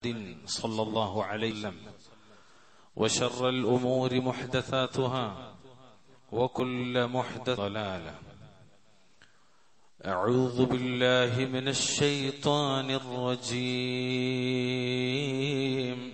محمد صلى الله عليه وسلم وشر الأمور محدثاتها وكل محدث ضلالة أعوذ بالله من الشيطان الرجيم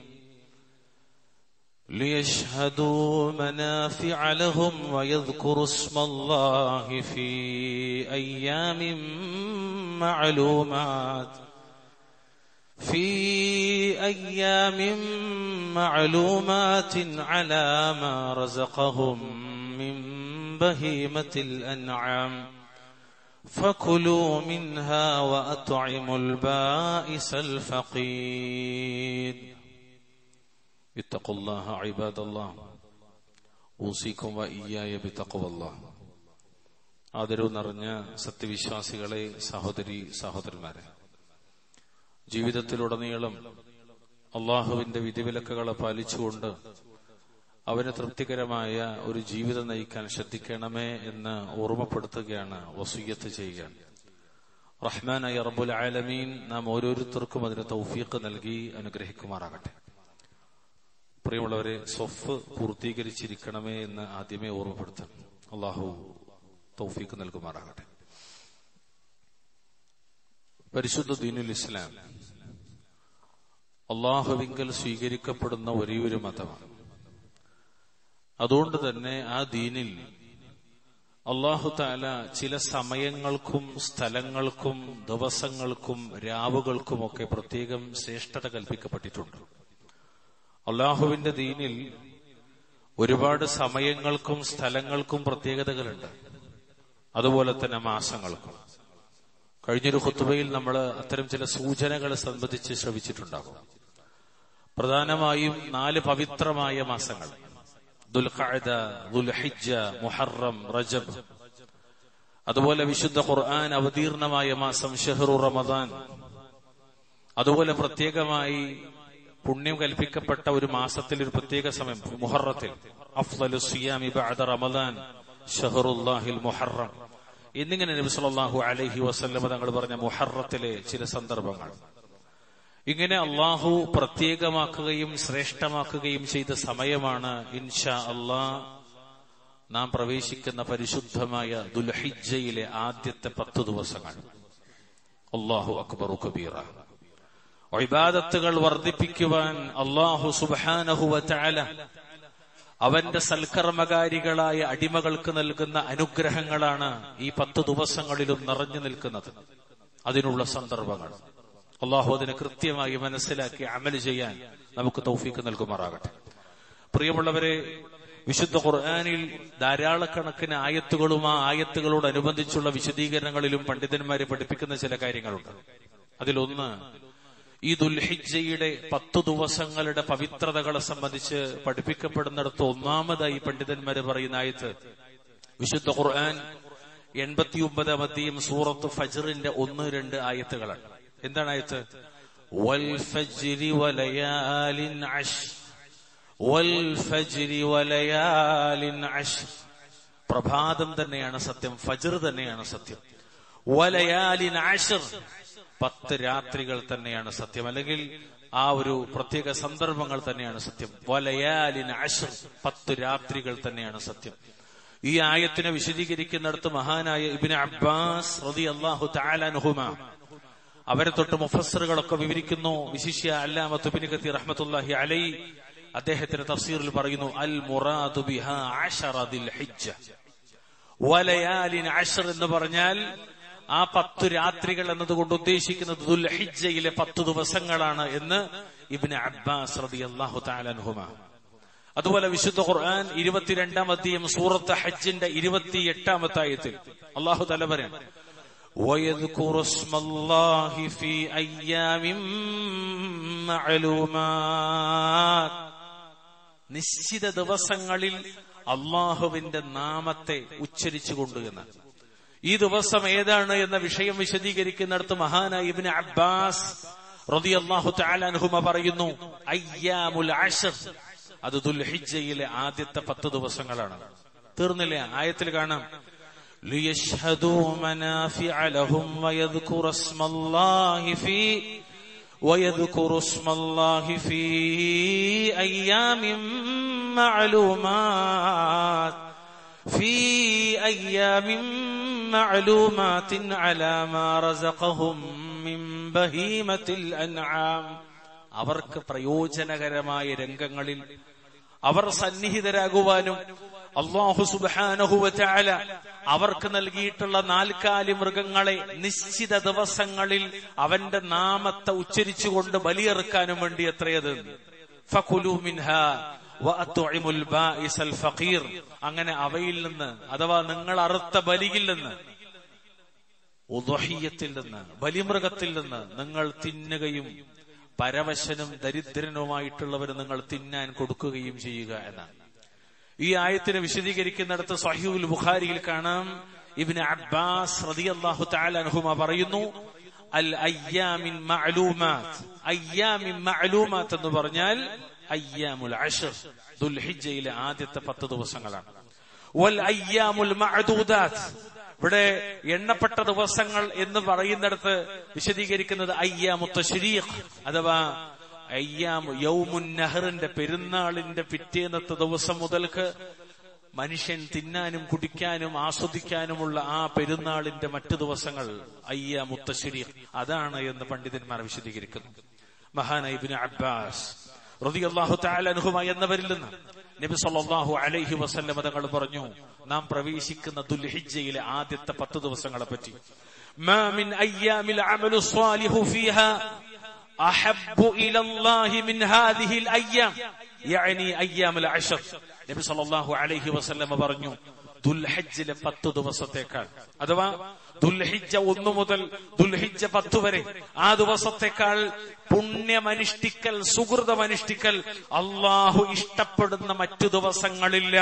ليشهدوا منافع لهم ويذكروا اسم الله في أيام معلومات في أيام معلومات على ما رزقهم من بهيمة الأنعام فكلوا منها وأطعموا البائس الفقير اتقوا الله عباد الله ഊസിക്കും വയ്യായ ബിത്തക്കുവല്ല ആദരവ് നിറഞ്ഞ സത്യവിശ്വാസികളെ സഹോദരി സഹോദരന്മാരെ ജീവിതത്തിലുടനീളം അള്ളാഹുവിന്റെ വിധിവിലക്കുകളെ പാലിച്ചുകൊണ്ട് അവന് തൃപ്തികരമായ ഒരു ജീവിതം നയിക്കാൻ ശ്രദ്ധിക്കണമേ എന്ന് ഓർമ്മപ്പെടുത്തുകയാണ് വസൂയത്ത് ചെയ്യുകയാണ് റഹ്മാനായ റബ്ബുൽ ആലമീൻ നാം ഓരോരുത്തർക്കും അതിന് തൗഫീഖ് നൽകി അനുഗ്രഹിക്കുമാറാകട്ടെ പ്രിയമുള്ളവരെ സ്വഫ് പൂർത്തീകരിച്ചിരിക്കണമേ എന്ന് ആദ്യമേ ഓർമ്മപ്പെടുത്താം അള്ളാഹു തൗഫീഖ് നൽകുമാറാകട്ടെ പരിശുദ്ധ ദീനുൽ ഇസ്ലാം അള്ളാഹുവിങ്കൽ സ്വീകരിക്കപ്പെടുന്ന ഒരേയൊരു മതമാണ് അതുകൊണ്ട് തന്നെ ആ ദീനിൽ അള്ളാഹു താല ചില സമയങ്ങൾക്കും സ്ഥലങ്ങൾക്കും ദിവസങ്ങൾക്കും രാവുകൾക്കുമൊക്കെ പ്രത്യേകം ശ്രേഷ്ഠത കൽപ്പിക്കപ്പെട്ടിട്ടുണ്ട് അള്ളാഹുവിന്റെ ദീനിൽ ഒരുപാട് സമയങ്ങൾക്കും സ്ഥലങ്ങൾക്കും പ്രത്യേകതകളുണ്ട് അതുപോലെ തന്നെ മാസങ്ങൾക്കും കഴിഞ്ഞൊരു ഖുത്തുബയിൽ നമ്മൾ അത്തരം ചില സൂചനകളെ സംബന്ധിച്ച് ശ്രവിച്ചിട്ടുണ്ടാകും പ്രധാനമായും നാല് പവിത്രമായ മാസങ്ങൾ ദുൽഖഅദ ദുൽഹിജ്ജ മുഹറം റജബ് അതുപോലെ വിശുദ്ധ ഖുർആൻ അവതീർണമായ മാസം ഷെഹ്റു റമദാൻ അതുപോലെ പ്രത്യേകമായി പുണ്യം കൽപ്പിക്കപ്പെട്ട ഒരു മാസത്തിൽ ഒരു പ്രത്യേക സമയം മുഹറത്തിൽ അഫ്ലലു സിയാമി ബഅദ റമദാൻ ഷഹറുല്ലാഹിൽ മുഹറം എന്നിങ്ങനെ നബി സല്ലല്ലാഹു അലൈഹി വസല്ലം തങ്ങൾ പറഞ്ഞ മുഹറത്തിലെ ചില സന്ദർഭങ്ങൾ ഇങ്ങനെ അള്ളാഹു പ്രത്യേകമാക്കുകയും ശ്രേഷ്ഠമാക്കുകയും ചെയ്ത സമയമാണ് ഇൻഷാ അള്ളാ നാം പ്രവേശിക്കുന്ന പരിശുദ്ധമായ ദുൽഹിജ്ജയിലെ ആദ്യത്തെ പത്ത് ദിവസങ്ങൾ അള്ളാഹു അക്ബറു കബീറ ഇബാദത്തുകൾ വർദ്ധിപ്പിക്കുവാൻ അള്ളാഹു സുബാനഹുവ ചാല അവന്റെ സൽക്കർമ്മകാരികളായ അടിമകൾക്ക് നൽകുന്ന അനുഗ്രഹങ്ങളാണ് ഈ പത്ത് ദിവസങ്ങളിലും നിറഞ്ഞു നിൽക്കുന്നത് അതിനുള്ള സന്ദർഭങ്ങൾ അള്ളാഹു അതിനെ കൃത്യമായി മനസ്സിലാക്കി അമല് ചെയ്യാൻ നമുക്ക് തൗഫീക്ക് നൽകുമാറാകട്ടെ പ്രിയമുള്ളവരെ വിശുദ്ധ ഖുർആാനിൽ ധാരാളക്കണക്കിന് ആയത്തുകളും ആ ആയത്തുകളോടനുബന്ധിച്ചുള്ള വിശദീകരണങ്ങളിലും പണ്ഡിതന്മാരെ പഠിപ്പിക്കുന്ന ചില കാര്യങ്ങളുണ്ട് അതിലൊന്ന് ഈ ദുൽഹിജയുടെ പത്തു ദിവസങ്ങളുടെ പവിത്രതകളെ സംബന്ധിച്ച് പഠിപ്പിക്കപ്പെടുന്നിടത്ത് ഒന്നാമതായി പണ്ഡിതന്മാര് പറയുന്ന ആയത്ത് വിശുദ്ധ ഖുർആൻ എൺപത്തി ഒമ്പതാമത്തെയും സൂറത്ത് ഫജറിന്റെ ഒന്ന് രണ്ട് ആയത്തുകളാണ് എന്താണ് ആയത്ത് വൽ ഫജ്രി വലയാലിൻ അഷ് വൽ ഫജ്രി വലയാലിൻ അഷ് പ്രഭാതം തന്നെയാണ് സത്യം ഫജർ തന്നെയാണ് സത്യം വലയാലിൻ അഷർ പത്ത് രാത്രികൾ തന്നെയാണ് സത്യം അല്ലെങ്കിൽ ആ ഒരു പ്രത്യേക സന്ദർഭങ്ങൾ തന്നെയാണ് സത്യം വലയാലിന് അഷർ പത്ത് രാത്രികൾ തന്നെയാണ് സത്യം ഈ ആയത്തിനെ വിശദീകരിക്കുന്നിടത്ത് മഹാനായ ഇബിന് അബ്ബാസ് റതി അള്ളാഹു താലാനുഹുമ അവരെ തൊട്ട് മുഫസറുകളൊക്കെ വിവരിക്കുന്നു വിശിഷ്യ അല്ലാമത്തുബിന് കത്തി റഹ്മത്തുല്ലാഹി അലൈ അദ്ദേഹത്തിന്റെ തഫ്സീറിൽ പറയുന്നു അൽ മുറാദു ബിഹ അഷറദിൽ ഹിജ്ജ വലയാലിൻ അഷർ എന്ന് പറഞ്ഞാൽ ആ പത്തു രാത്രികൾ എന്നതുകൊണ്ട് ഉദ്ദേശിക്കുന്നത് ദുൽഹിജയിലെ പത്തു ദിവസങ്ങളാണ് എന്ന് ഇബിന് അബ്ബാസ് റതി അള്ളാഹു താലൻഹുമ അതുപോലെ വിശുദ്ധ ഖുർആൻ ഇരുപത്തിരണ്ടാം അധ്യയം സൂറത്ത് ഹജ്ജിന്റെ ഇരുപത്തി എട്ടാമത്തെ ആയത്തിൽ അള്ളാഹു തല പറയാൻ ويذكر اسم الله في أيام معلومات നിശ്ചിത ദിവസങ്ങളിൽ അള്ളാഹുവിന്റെ നാമത്തെ ഉച്ചരിച്ചുകൊണ്ട് എന്ന് ഈ ദിവസം ഏതാണ് എന്ന വിഷയം വിശദീകരിക്കുന്നിടത്ത് മഹാനായ ഇബ്നു അബ്ബാസ് റളിയല്ലാഹു തആല അൻഹുമ പറയുന്നു അയ്യാമുൽ അശ്ർ അത് ദുൽഹിജ്ജയിലെ ആദ്യത്തെ പത്ത് ദിവസങ്ങളാണ് തീർന്നില്ല ആയത്തിൽ കാണാം ليشهدوا منافع لهم ويذكر اسم الله في ويذكر اسم الله في أيام معلومات في أيام معلومات على ما رزقهم من بهيمة الأنعام അവർക്ക് പ്രയോജനകരമായ രംഗങ്ങളിൽ അവർ സന്നിഹിതരാകുവാനും അള്ളാഹു സുബാനഹുവല അവർക്ക് നൽകിയിട്ടുള്ള നാൽക്കാലി മൃഗങ്ങളെ നിശ്ചിത ദിവസങ്ങളിൽ അവന്റെ നാമത്തെ ഉച്ചരിച്ചുകൊണ്ട് ബലിയെറുക്കാനും വേണ്ടി എത്രയത് ഫകുലു മിൻഹ വഅത്ഉമുൽ ബാഇസൽ ഫഖീർ അങ്ങനെ അവയിൽ നിന്ന് അഥവാ നിങ്ങൾ അറുത്ത ബലിയിൽ നിന്ന് ഉദഹിയത്തിൽ നിന്ന് ബലിമൃഗത്തിൽ നിന്ന് നിങ്ങൾ തിന്നുകയും പരവശനും ദരിദ്രനുമായിട്ടുള്ളവർ നിങ്ങൾ തിന്നാൻ കൊടുക്കുകയും ചെയ്യുക എന്നാണ് ഈ ആയത്തിനെ വിശദീകരിക്കുന്നിടത്ത് സഹീഉൽ ബുഖാരിയിൽ കാണാം ഇബ്നു അബ്ബാസ് റളിയല്ലാഹു തആല അൻഹുമ പറയുന്നു അൽ അയ്യാമിൻ മഅലൂമാത്ത് അയ്യാമിൻ മഅലൂമാത്ത് എന്ന് പറഞ്ഞാൽ അയ്യാമുൽ അഷ്ർ ദുൽഹിജ്ജയിലെ ആദ്യത്തെ പത്ത് ദിവസങ്ങളാണ് വൽ അയ്യാമുൽ മഅദൂദാത്ത് ഇവിടെ എണ്ണപ്പെട്ട ദിവസങ്ങൾ എന്ന് പറയുന്നിടത്ത് വിശദീകരിക്കുന്നത് അയ്യാമു തശ്രീഖ് അഥവാ അയ്യാമു യൗമുൻ നഹറിന്റെ പെരുന്നാളിന്റെ പിറ്റേന്നത്തെ ദിവസം മുതൽക്ക് മനുഷ്യൻ തിന്നാനും കുടിക്കാനും ആസ്വദിക്കാനുമുള്ള ആ പെരുന്നാളിന്റെ മറ്റു ദിവസങ്ങൾ അയ്യാമു തശ്രീഖ് അതാണ് എന്ന് പണ്ഡിതന്മാർ വിശദീകരിക്കുന്നു മഹാനൈബിന് അബ്ബാസ് റളിയല്ലാഹു തആല അൻഹുമ എന്നവരിൽ നിന്ന് നബി സല്ലല്ലാഹു അലൈഹി വസല്ലം തങ്ങൾ പറഞ്ഞു നാം പ്രവേശിക്കുന്ന ദുൽഹിജ്ജയിലെ ആദ്യത്തെ പത്ത് ദിവസങ്ങളെ പറ്റി മാ മിൻ അയ്യാമിൽ അമലു സ്വാലിഹു ഫീഹാ അഹബ്ബു ഇലല്ലാഹി മിൻ ഹാദിഹിൽ അയ്യാം യഅനി അയ്യാമുൽ അശർ നബി സല്ലല്ലാഹു അലൈഹി വസല്ലം പറഞ്ഞു ദുൽഹജ്ജിലെ പത്ത് ദിവസത്തേക്കാൾ അഥവാ ദുൽഹിജ്ജ ഒന്നു മുതൽ ദുൽഹിജ്ജ പത്ത് വരെ ആ ദിവസത്തേക്കാൾ പുണ്യമനുഷ്ഠിക്കൽ സുഹൃതമനുഷ്ഠിക്കൽ അള്ളാഹു ഇഷ്ടപ്പെടുന്ന മറ്റു ദിവസങ്ങളില്ല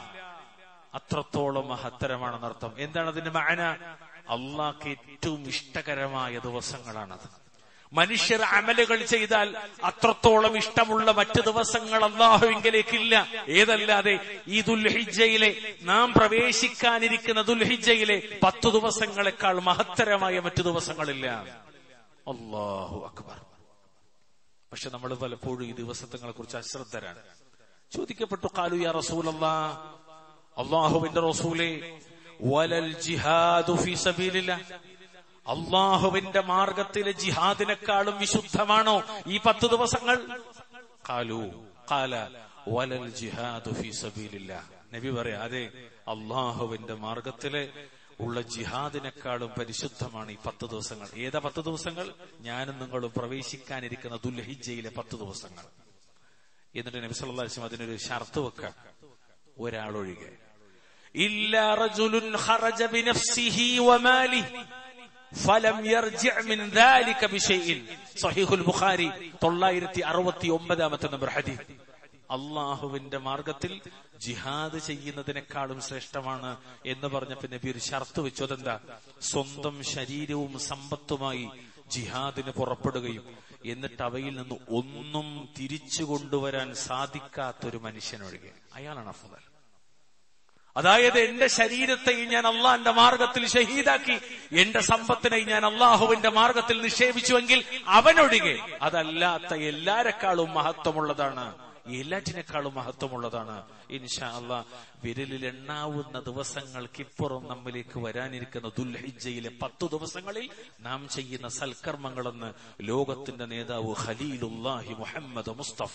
അത്രത്തോളം മഹത്തരമാണെന്നർത്ഥം എന്താണ് അതിന്റെ മാന അള്ളാഹ്ക്ക് ഏറ്റവും ഇഷ്ടകരമായ ദിവസങ്ങളാണത് മനുഷ്യർ അമലുകൾ ചെയ്താൽ അത്രത്തോളം ഇഷ്ടമുള്ള മറ്റു ദിവസങ്ങൾ അള്ളാഹുവിങ്കലേക്കില്ല ഏതല്ലാതെ ഈ ദുൽഹിജയിലെ നാം പ്രവേശിക്കാനിരിക്കുന്ന ദുൽഹിജയിലെ പത്തു ദിവസങ്ങളെക്കാൾ മഹത്തരമായ മറ്റു ദിവസങ്ങളില്ല അള്ളാഹു അക്ബർ പക്ഷെ നമ്മൾ പലപ്പോഴും ഈ ദിവസങ്ങളെ കുറിച്ച് അശ്രദ്ധരാണ് ചോദിക്കപ്പെട്ടു കാലു യാ റസൂലല്ലാ അള്ളാഹുവിന്റെ റസൂലെ വലൽ ജിഹാദു ഫീ സബീലില്ലാ അള്ളാഹുവിന്റെ മാർഗത്തിലെ ജിഹാദിനെക്കാളും വിശുദ്ധമാണോ ഈ പത്ത് ദിവസങ്ങൾ കാലു കാല വലൽ ജിഹാദു ഫീ സബീലില്ല നബി പറയാ അതെ അള്ളാഹുവിന്റെ മാർഗത്തിലെ ഉള്ള ജിഹാദിനെക്കാളും പരിശുദ്ധമാണ് ഈ പത്ത് ദിവസങ്ങൾ ഏതാ പത്ത് ദിവസങ്ങൾ ഞാനും നിങ്ങളും പ്രവേശിക്കാനിരിക്കുന്ന ദുൽഹിജയിലെ പത്ത് ദിവസങ്ങൾ എന്നിട്ട് നബി സല്ലല്ലാഹു അലൈഹി വസല്ലം അതിനൊരു ഷർത്ത് വെക്കാം ഒരാളൊഴികെ ഇല്ല റജുലുൻ ഖറജ ബിനഫ്സിഹി വമാലിഹി ഫലം മിൻ ദാലിക ബിശൈഇൻ സഹീഹുൽ ബുഖാരി 969 നമ്പർ ഹദീസ് അള്ളാഹുവിന്റെ മാർഗത്തിൽ ജിഹാദ് ചെയ്യുന്നതിനേക്കാളും ശ്രേഷ്ഠമാണ് എന്ന് പറഞ്ഞപ്പോ നബി ഒരു ഷർത്ത് വെച്ചു അതെന്താ സ്വന്തം ശരീരവും സമ്പത്തുമായി ജിഹാദിന് പുറപ്പെടുകയും എന്നിട്ട് അവയിൽ നിന്ന് ഒന്നും തിരിച്ചു കൊണ്ടുവരാൻ സാധിക്കാത്തൊരു മനുഷ്യനൊഴികെ അയാളാണ് അഫ്ദൽ അതായത് എന്റെ ശരീരത്തെ ഞാൻ അള്ളാന്റെ മാർഗത്തിൽ ഷഹീദാക്കി എന്റെ സമ്പത്തിനെ ഞാൻ അള്ളാഹുവിന്റെ മാർഗത്തിൽ നിക്ഷേപിച്ചുവെങ്കിൽ അവനൊഴികെ അതല്ലാത്ത എല്ലാരെക്കാളും മഹത്വമുള്ളതാണ് എല്ലാറ്റിനേക്കാളും മഹത്വമുള്ളതാണ് ഇൻഷാ അള്ളാ വിരലിൽ എണ്ണാവുന്ന ദിവസങ്ങൾക്കിപ്പുറം നമ്മിലേക്ക് വരാനിരിക്കുന്ന ദുൽഹിജയിലെ പത്തു ദിവസങ്ങളിൽ നാം ചെയ്യുന്ന സൽക്കർമ്മങ്ങളെന്ന് ലോകത്തിന്റെ നേതാവ് ഖലീലുല്ലാഹി മുഹമ്മദ് മുസ്തഫ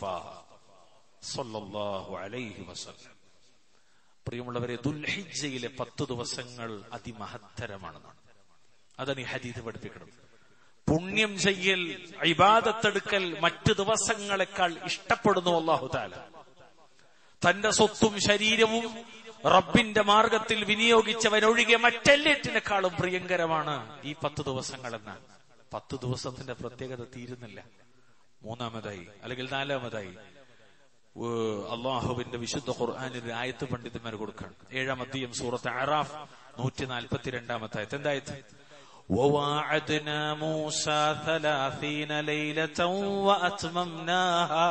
സല്ലല്ലാഹു അലൈഹി വസല്ലം പ്രിയമുള്ളവരെ ദുൽഹിജയിലെ പത്തു ദിവസങ്ങൾ അതിമഹത്തരമാണെന്നാണ് അതാണ് ഈ ഹദീത് പഠിപ്പിക്കണം പുണ്യം ചെയ്യൽ ഇബാദത്തെടുക്കൽ മറ്റു ദിവസങ്ങളെക്കാൾ ഇഷ്ടപ്പെടുന്നു അള്ളാഹു താല തന്റെ സ്വത്തും ശരീരവും റബ്ബിന്റെ മാർഗത്തിൽ വിനിയോഗിച്ചവനൊഴികെ മറ്റെല്ലാറ്റിനേക്കാളും പ്രിയങ്കരമാണ് ഈ പത്ത് ദിവസങ്ങൾ എന്നാണ് പത്ത് ദിവസത്തിന്റെ പ്രത്യേകത തീരുന്നില്ല മൂന്നാമതായി അല്ലെങ്കിൽ നാലാമതായി അള്ളാഹുവിന്റെ വിശുദ്ധ ഖുർആാനിൽ ആയത്ത് പണ്ഡിതന്മാർ കൊടുക്കണം ഏഴാം അധ്യയം സൂറത്ത് അറാഫ് നൂറ്റി നാൽപ്പത്തിരണ്ടാമത്തെ ആയത്ത് എന്തായത് وواعدنا موسى ثلاثين ليلة وأتممناها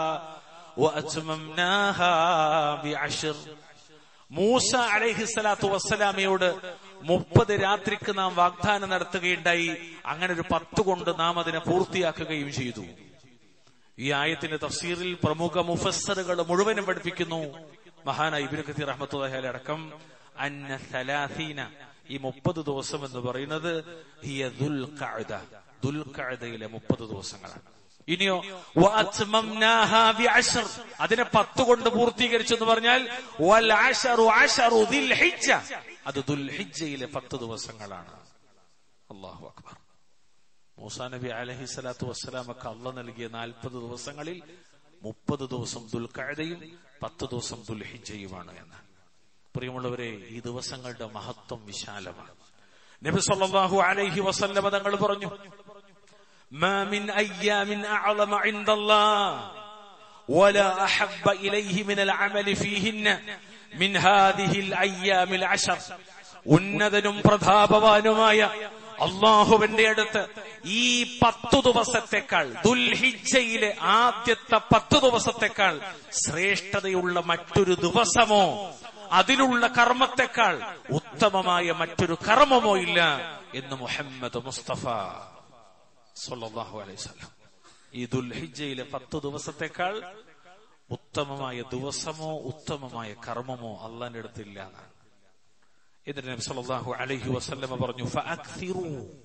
وأتممناها بعشر മൂസ അലൈഹി സ്വലാത്തു വസ്സലാമയോട് മുപ്പത് രാത്രിക്ക് നാം വാഗ്ദാനം നടത്തുകയുണ്ടായി അങ്ങനെ ഒരു പത്ത് കൊണ്ട് നാം അതിനെ പൂർത്തിയാക്കുകയും ചെയ്തു ഈ ആയത്തിന്റെ തഫ്സീറിൽ പ്രമുഖ മുഫസ്സറുകൾ മുഴുവനും പഠിപ്പിക്കുന്നു മഹാന ഇബിന് ഖത്തീർ റഹ്മത്തുള്ളാഹി അലൈഹി അടക്കം അന്ന സലാസീന ഈ മുപ്പത് ദിവസം എന്ന് പറയുന്നത് ഹിയ ദുൽഖഅദ ദുൽഖഅദയിലെ മുപ്പത് ദിവസങ്ങളാണ് ഇനിയോ വഅത്മംനാഹാ ബിഅശ്ർ അതിനെ പത്ത് കൊണ്ട് പൂർത്തീകരിച്ചു എന്ന് പറഞ്ഞാൽ വൽ അശറു അശറു ദിൽഹിജ്ജ അത് ദുൽഹിജ്ജയിലെ പത്ത് ദിവസങ്ങളാണ് അല്ലാഹു അക്ബർ മൂസാ നബി അലഹി സ്വലാത്തു വസ്സലാമൊക്കെ അള്ള നൽകിയ നാൽപ്പത് ദിവസങ്ങളിൽ മുപ്പത് ദിവസം ദുൽഖഅദയും പത്ത് ദിവസം ദുൽഹിജ്ജയുമാണ് എന്ന് പ്രിയമുള്ളവരെ ഈ ദിവസങ്ങളുടെ മഹത്വം വിശാലമാണ് നബി സല്ലല്ലാഹു അലൈഹി വസല്ലമ തങ്ങൾ പറഞ്ഞു ما من أيام أعظم عند الله ولا أحب إليه من العمل فيهن من هذه الأيام العشر ഉന്നതനും പ്രതാപവാനുമായ അള്ളാഹുവിന്റെ അടുത്ത് ഈ പത്തു ദിവസത്തെക്കാൾ ദുൽഹിജയിലെ ആദ്യത്തെ പത്തു ദിവസത്തെക്കാൾ ശ്രേഷ്ഠതയുള്ള മറ്റൊരു ദിവസമോ അതിലുള്ള കർമ്മത്തെക്കാൾ ഉത്തമമായ മറ്റൊരു കർമ്മമോ ഇല്ല എന്ന് മുഹമ്മദ് മുസ്തഫ സല്ലല്ലാഹു അലൈഹി വസല്ലം ഈ ദുൽഹിജയിലെ പത്ത് ദിവസത്തെക്കാൾ ഉത്തമമായ ദിവസമോ ഉത്തമമായ കർമ്മമോ അള്ളാന്റെ അടുത്തില്ല എന്നാണ് എന്നിട്ട് നബി സല്ലല്ലാഹു അലൈഹി വസല്ലമ പറഞ്ഞു ഫഅക്സിറു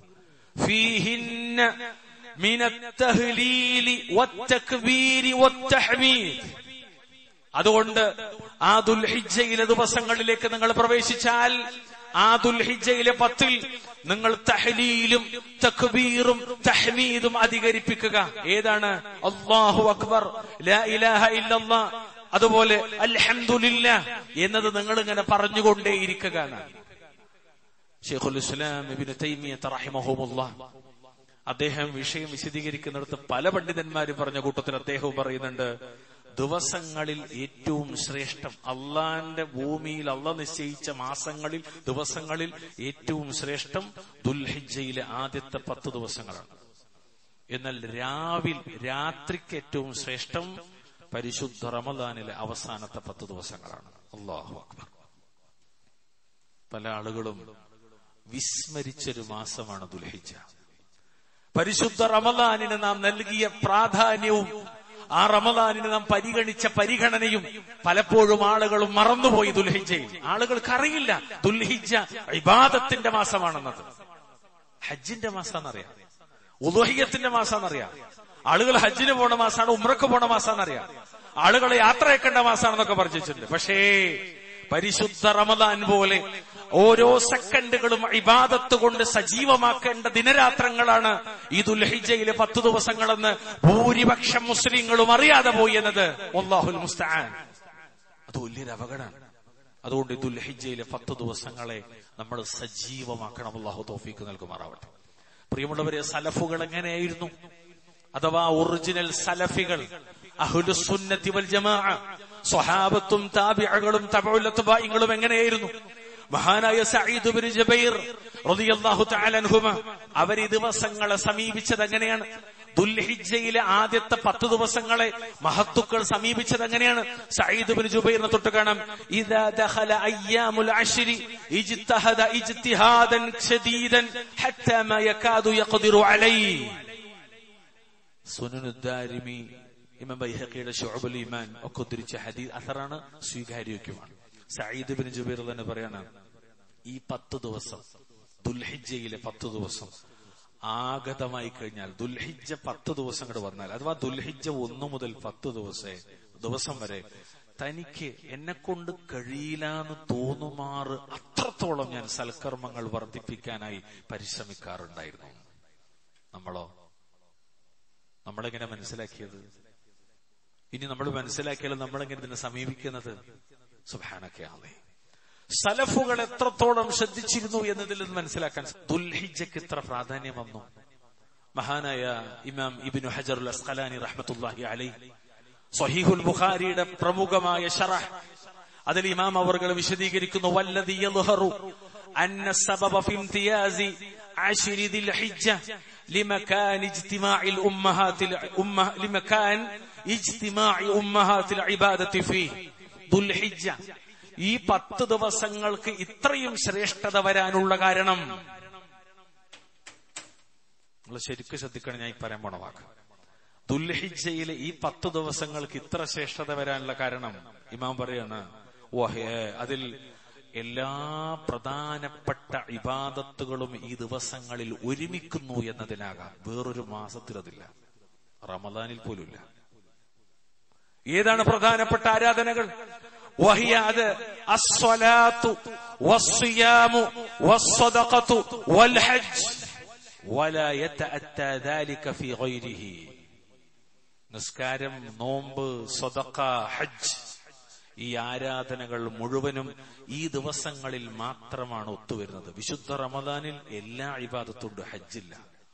ഫീഹിന്ന മിന التهليل والتكبير والتحميد അതുകൊണ്ട് ആ ദുൽഹിജ്ജയിലെ ദിവസങ്ങളിലേക്ക് നിങ്ങൾ പ്രവേശിച്ചാൽ ആ ദുൽഹിജ്ജയിലെ പത്തിൽ നിങ്ങൾ തഹ്ലീലും തക്ബീറും തഹ്മീദും അധികരിപ്പിക്കുക ഏതാണ് അള്ളാഹു അക്ബർ ലാ ഇലാഹ ഇല്ലല്ലാ അതുപോലെ അൽഹംദുലില്ല എന്നത് നിങ്ങൾ ഇങ്ങനെ പറഞ്ഞുകൊണ്ടേയിരിക്കുക ഷെയ്ഖുൽ ഇസ്ലാം ഇബ്നു തൈമിയത്ത് റഹിമഹുമുല്ലാ അദ്ദേഹം വിഷയം വിശദീകരിക്കുന്നിടത്ത് പല പണ്ഡിതന്മാരും പറഞ്ഞ കൂട്ടത്തിൽ അദ്ദേഹവും പറയുന്നുണ്ട് ദിവസങ്ങളിൽ ഏറ്റവും ശ്രേഷ്ഠം അള്ളാന്റെ ഭൂമിയിൽ അള്ള നിശ്ചയിച്ച മാസങ്ങളിൽ ദിവസങ്ങളിൽ ഏറ്റവും ശ്രേഷ്ഠം ദുൽഹിജയിലെ ആദ്യത്തെ പത്ത് ദിവസങ്ങളാണ് എന്നാൽ രാവിൽ രാത്രിക്ക് ഏറ്റവും ശ്രേഷ്ഠം പരിശുദ്ധ റമദാനിലെ അവസാനത്തെ പത്ത് ദിവസങ്ങളാണ് അള്ളാഹു അക്ബർ പല ആളുകളും വിസ്മരിച്ചൊരു മാസമാണ് ദുൽഹിജ പരിശുദ്ധ റമദാനിന് നാം നൽകിയ പ്രാധാന്യവും ആ റമദാനിന് നാം പരിഗണിച്ച പരിഗണനയും പലപ്പോഴും ആളുകളും മറന്നുപോയി ദുൽഹിജയിൽ ആളുകൾക്ക് അറിയില്ല ദുൽഹിജ ഇബാദത്തിന്റെ മാസമാണെന്നത് ഹജ്ജിന്റെ മാസാന്നറിയാം ഉദോഹിയത്തിന്റെ മാസാന്നറിയാം ആളുകൾ ഹജ്ജിന് പോണ മാസമാണ് ഉമ്രക്ക് പോണ മാസാന്നറിയാം ആളുകൾ യാത്രയാക്കേണ്ട മാസാണെന്നൊക്കെ പറഞ്ഞിട്ടുണ്ട് പക്ഷേ പരിശുദ്ധ റമദാൻ പോലെ ഓരോ സെക്കൻഡുകളും ഇബാദത്ത് കൊണ്ട് സജീവമാക്കേണ്ട ദിനരാത്രങ്ങളാണ് ഈ ദുൽഹിജയിലെ പത്തു ദിവസങ്ങളെന്ന് ഭൂരിപക്ഷം മുസ്ലിങ്ങളും അറിയാതെ പോയി എന്നത് ഒല്ലാഹുൽ മുസ്താൻ അത് വലിയൊരു അപകടമാണ് അതുകൊണ്ട് ഈ ദുൽഹിജയിലെ പത്ത് ദിവസങ്ങളെ നമ്മൾ സജീവമാക്കണം അള്ളാഹു തോഫീക്ക് നൽകുമാറാവട്ടെ പ്രിയമുള്ളവരെ സലഫുകൾ എങ്ങനെയായിരുന്നു അഥവാ ഒറിജിനൽ സലഫികൾ അഹുലുസുന്നത്തി വൽ ജമാ സ്വഹാബത്തും താബിഅകളും തബഉലത്തുബായിങ്ങളും എങ്ങനെയായിരുന്നു മഹാനായ സഈദ് ബിൻ ജബൈർ റളിയല്ലാഹു തആല അൻഹുമ അവർ ഈ ദിവസങ്ങളെ സമീപിച്ചത് എങ്ങനെയാണ് ദുൽഹിജ്ജയിലെ ആദ്യത്തെ പത്ത് ദിവസങ്ങളെ മഹത്തുക്കൾ സമീപിച്ചത് എങ്ങനെയാണ് സഈദ് ബിൻ ജുബൈറിനെ തൊട്ട് കാണാം ഇദാ ദഖല അയ്യാമുൽ അശ്രി ഇജ്തഹദ ഇജ്തിഹാദൻ ഷദീദൻ ഹത്താ മാ യകാദു യഖ്ദിറു അലൈഹി സുനനുദ്ദാരിമി ഇമാം ബൈഹഖിയുടെ ഷുഅബുൽ ഈമാൻ ഒക്കെ ഉദ്ധരിച്ച ഹദീസ് അസറാണ് സ്വീകാര്യോഗ്യമാണ് സയ്യിദ് ബിൻ ജുബൈർ തന്നെ പറയാണ് ഈ പത്ത് ദിവസം ദുൽഹിജ്ജയിലെ പത്ത് ദിവസം ആഗതമായി കഴിഞ്ഞാൽ ദുൽഹിജ്ജ പത്ത് ദിവസം കൂടെ വന്നാൽ അഥവാ ദുൽഹിജ്ജ ഒന്ന് മുതൽ പത്ത് ദിവസേ ദിവസം വരെ തനിക്ക് എന്നെ കൊണ്ട് കഴിയില്ലാന്ന് തോന്നുമാറ് അത്രത്തോളം ഞാൻ സൽക്കർമ്മങ്ങൾ വർദ്ധിപ്പിക്കാനായി പരിശ്രമിക്കാറുണ്ടായിരുന്നു നമ്മളോ നമ്മളെങ്ങനെ മനസ്സിലാക്കിയത് ഇനി നമ്മൾ മനസ്സിലാക്കിയാലും നമ്മളെങ്ങനെ ഇതിനെ സമീപിക്കുന്നത് സുഭാനൊക്കെയാണ് സലഫുകൾ എത്രത്തോളം ശ്രദ്ധിച്ചിരുന്നു എന്നതിൽ നിന്ന് മനസ്സിലാക്കാൻ ദുൽഹിജയ്ക്ക് ഇത്ര പ്രാധാന്യം വന്നു മഹാനായ ഇമാം ഇബിനു ഹജർ അസ്ഖലാനി റഹ്മത്തുല്ലാഹി അലൈ സഹീഹുൽ ബുഖാരിയുടെ പ്രമുഖമായ ഷറഹ് അതിൽ ഇമാം അവർ വിശദീകരിക്കുന്നു വല്ലതി യദ്ഹറു അന്ന സബബ ഫി ഇംതിയാസി عشر ذي الحجة لمكان اجتماع الأمهات الأمة لمكان اجتماع أمهات العبادة فيه ذو الحجة ഈ പത്ത് ദിവസങ്ങൾക്ക് ഇത്രയും ശ്രേഷ്ഠത വരാനുള്ള കാരണം നിങ്ങൾ ശരിക്കും ശ്രദ്ധിക്കണം ഞാൻ ഈ പറയാൻ പോണ വാക്ക് ദുൽഹിജയിലെ ഈ പത്ത് ദിവസങ്ങൾക്ക് ഇത്ര ശ്രേഷ്ഠത വരാനുള്ള കാരണം ഇമാം പറയാണ് ഓഹേ അതിൽ എല്ലാ പ്രധാനപ്പെട്ട ഇബാദത്തുകളും ഈ ദിവസങ്ങളിൽ ഒരുമിക്കുന്നു എന്നതിനാകാം വേറൊരു മാസത്തിൽ അതില്ല റമദാനിൽ പോലുമില്ല ഏതാണ് പ്രധാനപ്പെട്ട ആരാധനകൾ വഹിയ അത് അസ്വലാത്തു വസ്സിയാമു വസ്സദഖത്തു വൽഹജ്ജ് ولا يتأتى ذلك في غيره നിസ്കാരം നോമ്പ് സ്വതക്ക ഹജ്ജ് ഈ ആരാധനകൾ മുഴുവനും ഈ ദിവസങ്ങളിൽ മാത്രമാണ് ഒത്തുവരുന്നത് വിശുദ്ധ റമദാനിൽ എല്ലാ ഇബാദത്തുണ്ട് ഹജ്ജില്ല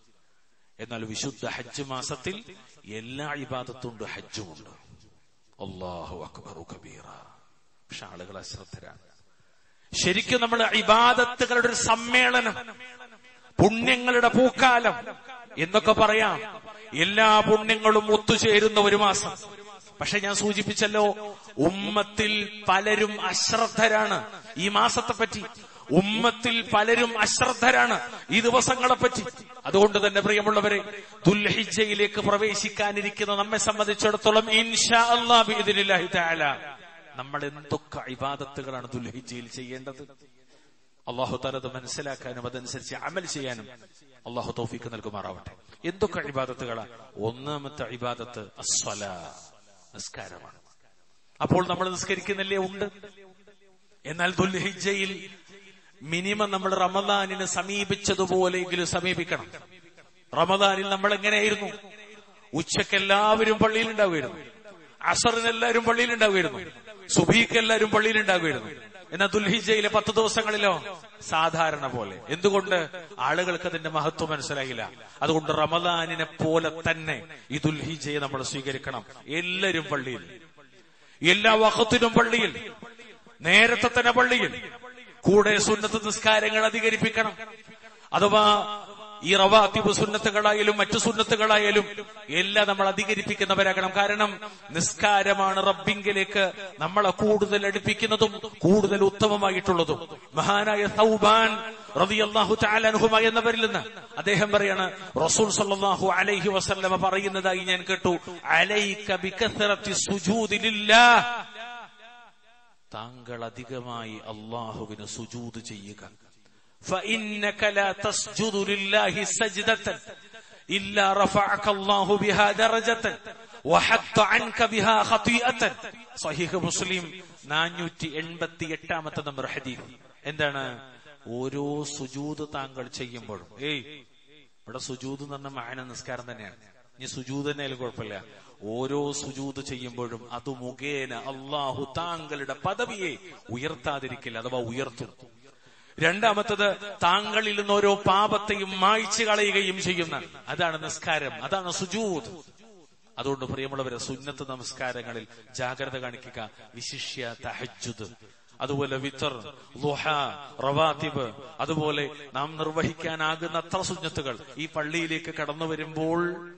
എന്നാൽ വിശുദ്ധ ഹജ്ജ് മാസത്തിൽ എല്ലാ ഇബാദത്തുണ്ട് ഹജ്ജുമുണ്ട് അള്ളാഹു അക്ബർ കബീറ പക്ഷെ ആളുകൾ അശ്രദ്ധരാണ് ശരിക്കും നമ്മൾ ഇബാദത്തുകളുടെ ഒരു സമ്മേളനം പുണ്യങ്ങളുടെ പൂക്കാലം എന്നൊക്കെ പറയാം എല്ലാ പുണ്യങ്ങളും ഒത്തുചേരുന്ന ഒരു മാസം പക്ഷെ ഞാൻ സൂചിപ്പിച്ചല്ലോ ഉമ്മത്തിൽ പലരും അശ്രദ്ധരാണ് ഈ മാസത്തെ പറ്റി ഉമ്മത്തിൽ പലരും അശ്രദ്ധരാണ് ഈ ദിവസങ്ങളെ പറ്റി അതുകൊണ്ട് തന്നെ പ്രിയമുള്ളവരെ ദുൽഹിജയിലേക്ക് പ്രവേശിക്കാനിരിക്കുന്ന നമ്മെ സംബന്ധിച്ചിടത്തോളം ഇൻഷാ അള്ളാഹ് ഇതിലാഹി താല നമ്മൾ എന്തൊക്കെ ഇബാദത്തുകളാണ് ദുൽഹിജയിൽ ചെയ്യേണ്ടത് അള്ളാഹു താലത് മനസ്സിലാക്കാനും അതനുസരിച്ച് അമൽ ചെയ്യാനും അള്ളാഹു തോഫിക്ക് നൽകുമാറാവട്ടെ എന്തൊക്കെ ഇബാദത്തുകളാ ഒന്നാമത്തെ ഇബാദത്ത് അസ്വല നിസ്കാരമാണ് അപ്പോൾ നമ്മൾ നിസ്കരിക്കുന്നില്ലേ ഉണ്ട് എന്നാൽ ദുൽഹിജയിൽ മിനിമം നമ്മൾ റമദാനിനെ സമീപിച്ചതുപോലെയെങ്കിലും സമീപിക്കണം റമദാനിൽ നമ്മൾ എങ്ങനെയായിരുന്നു ഉച്ചക്ക് എല്ലാവരും പള്ളിയിൽ ഉണ്ടാവുമായിരുന്നു അസറിന് എല്ലാവരും പള്ളിയിൽ ഉണ്ടാവുമായിരുന്നു സുബീക്ക് എല്ലാവരും പള്ളിയിൽ ഉണ്ടാവുമായിരുന്നു എന്നാൽ ദുൽഹിജയിലെ പത്ത് ദിവസങ്ങളിലോ സാധാരണ പോലെ എന്തുകൊണ്ട് ആളുകൾക്ക് അതിന്റെ മഹത്വം മനസ്സിലായില്ല അതുകൊണ്ട് റമദാനിനെ പോലെ തന്നെ ഈ ദുൽഹിജയെ നമ്മൾ സ്വീകരിക്കണം എല്ലാവരും പള്ളിയിൽ എല്ലാ വഹത്തിനും പള്ളിയിൽ നേരത്തെ തന്നെ പള്ളിയിൽ കൂടെ സുന്നത്ത് നിസ്കാരങ്ങൾ അധികരിപ്പിക്കണം അഥവാ ഈ റവാത്തിബ് സുന്നത്തുകളായാലും മറ്റു സുന്നത്തുകളായാലും എല്ലാം നമ്മൾ അധികരിപ്പിക്കുന്നവരാകണം കാരണം നിസ്കാരമാണ് റബ്ബിങ്കിലേക്ക് നമ്മളെ കൂടുതൽ അടുപ്പിക്കുന്നതും കൂടുതൽ ഉത്തമമായിട്ടുള്ളതും മഹാനായ സൗബാൻ റളിയല്ലാഹു തആല അൻഹുമ എന്നവരിൽ നിന്ന് അദ്ദേഹം പറയാണ് റസൂൽ സല്ലല്ലാഹു അലൈഹി വസല്ലമ പറയുന്നതായി ഞാൻ കേട്ടു അലൈക ബികസറത്തി സുജൂദി ലില്ലാഹ് താങ്കൾ അധികമായി അള്ളാഹുവിന് സുജൂദ് ചെയ്യുക فإنك لا تسجد لله سجدة إلا رفعك الله بها درجة وحط عنك بها خطيئة صحيح مسلم നാനൂറ്റി എൺപത്തി എട്ടാമത്തെ നമ്പർ ഹദീഫ് എന്താണ് ഓരോ സുജൂത് താങ്കൾ ചെയ്യുമ്പോഴും ഏയ് ഇവിടെ സുജൂത് എന്ന് പറഞ്ഞ മായന നിസ്കാരം തന്നെയാണ് ഇനി സുജൂത് തന്നെ അതിൽ കുഴപ്പമില്ല ഓരോ സുജൂത് ചെയ്യുമ്പോഴും അത് മുഖേന അള്ളാഹു താങ്കളുടെ പദവിയെ ഉയർത്താതിരിക്കില്ല അഥവാ ഉയർത്തും രണ്ടാമത്തത് താങ്കളിൽ നിന്ന് ഓരോ പാപത്തെയും മായ്ച്ചു കളയുകയും ചെയ്യുന്ന അതാണ് നിസ്കാരം അതാണ് സുജൂത് അതുകൊണ്ട് പ്രിയമുള്ളവരെ സുന്നത്ത് നമസ്കാരങ്ങളിൽ ജാഗ്രത കാണിക്കുക വിശിഷ്യ തഹജുദ് അതുപോലെ വിത്തർ ലുഹ റവാത്തിബ് അതുപോലെ നാം നിർവഹിക്കാനാകുന്ന അത്ര സുന്നത്തുകൾ ഈ പള്ളിയിലേക്ക് കടന്നു വരുമ്പോൾ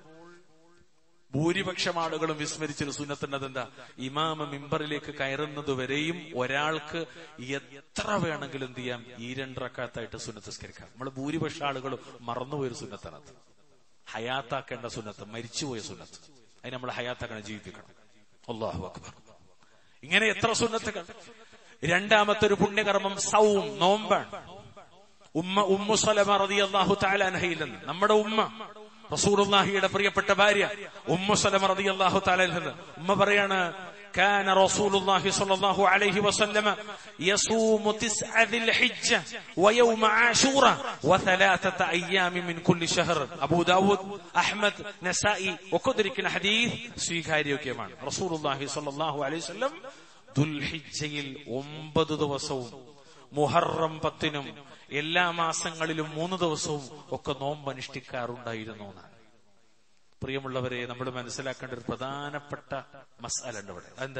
ഭൂരിപക്ഷം ആളുകളും വിസ്മരിച്ചൊരു സുന്നത്തുണ്ട് എന്താ ഇമാമ മിമ്പറിലേക്ക് കയറുന്നത് വരെയും ഒരാൾക്ക് എത്ര വേണമെങ്കിലും എന്ത് ചെയ്യാം ഈ രണ്ടറക്കാത്തായിട്ട് സുന്നത്തസ്കരിക്കാം നമ്മൾ ഭൂരിപക്ഷ ആളുകളും മറന്നുപോയൊരു സുന്നത്താണ് അത് ഹയാത്താക്കേണ്ട സുന്നത്ത് മരിച്ചുപോയ സുന്നത്ത് അതിന് നമ്മൾ ഹയാത്താക്കണം ജീവിപ്പിക്കണം അള്ളാഹു അക്ബർ ഇങ്ങനെ എത്ര സുന്നത്തുകൾ രണ്ടാമത്തെ ഒരു പുണ്യകർമ്മം സൗം നോമ്പാണ് ഉമ്മ ഉമ്മു സലമ റതി അള്ളാഹു താലാൻഹയിൽ നിന്ന് നമ്മുടെ ഉമ്മ റസൂലുള്ളാഹിയുടെ പ്രിയപ്പെട്ട ഭാര്യ ഉമ്മു സലമ റതി അള്ളാഹു താലാൻഹ ഉമ്മ പറയാണ് كان رسول الله صلى الله عليه وسلم يصوم تسع ذي الحجة ويوم عاشوراء وثلاثة أيام من كل شهر أبو داود أحمد نسائي وكدرك حديث സ്വീകാര്യ യോഗ്യമാണ് റസൂലുള്ളാഹി സ്വല്ലല്ലാഹു അലൈഹി വസല്ലം ദുൽഹിജ്ജയിൽ ഒമ്പത് ദിവസവും മുഹറം പത്തിനും എല്ലാ മാസങ്ങളിലും മൂന്ന് ദിവസവും ഒക്കെ നോമ്പ് അനുഷ്ഠിക്കാറുണ്ടായിരുന്നു എന്നാണ് പ്രിയമുള്ളവരെ നമ്മൾ മനസ്സിലാക്കേണ്ട ഒരു പ്രധാനപ്പെട്ട മസാല ഉണ്ട് ഇവിടെ എന്താ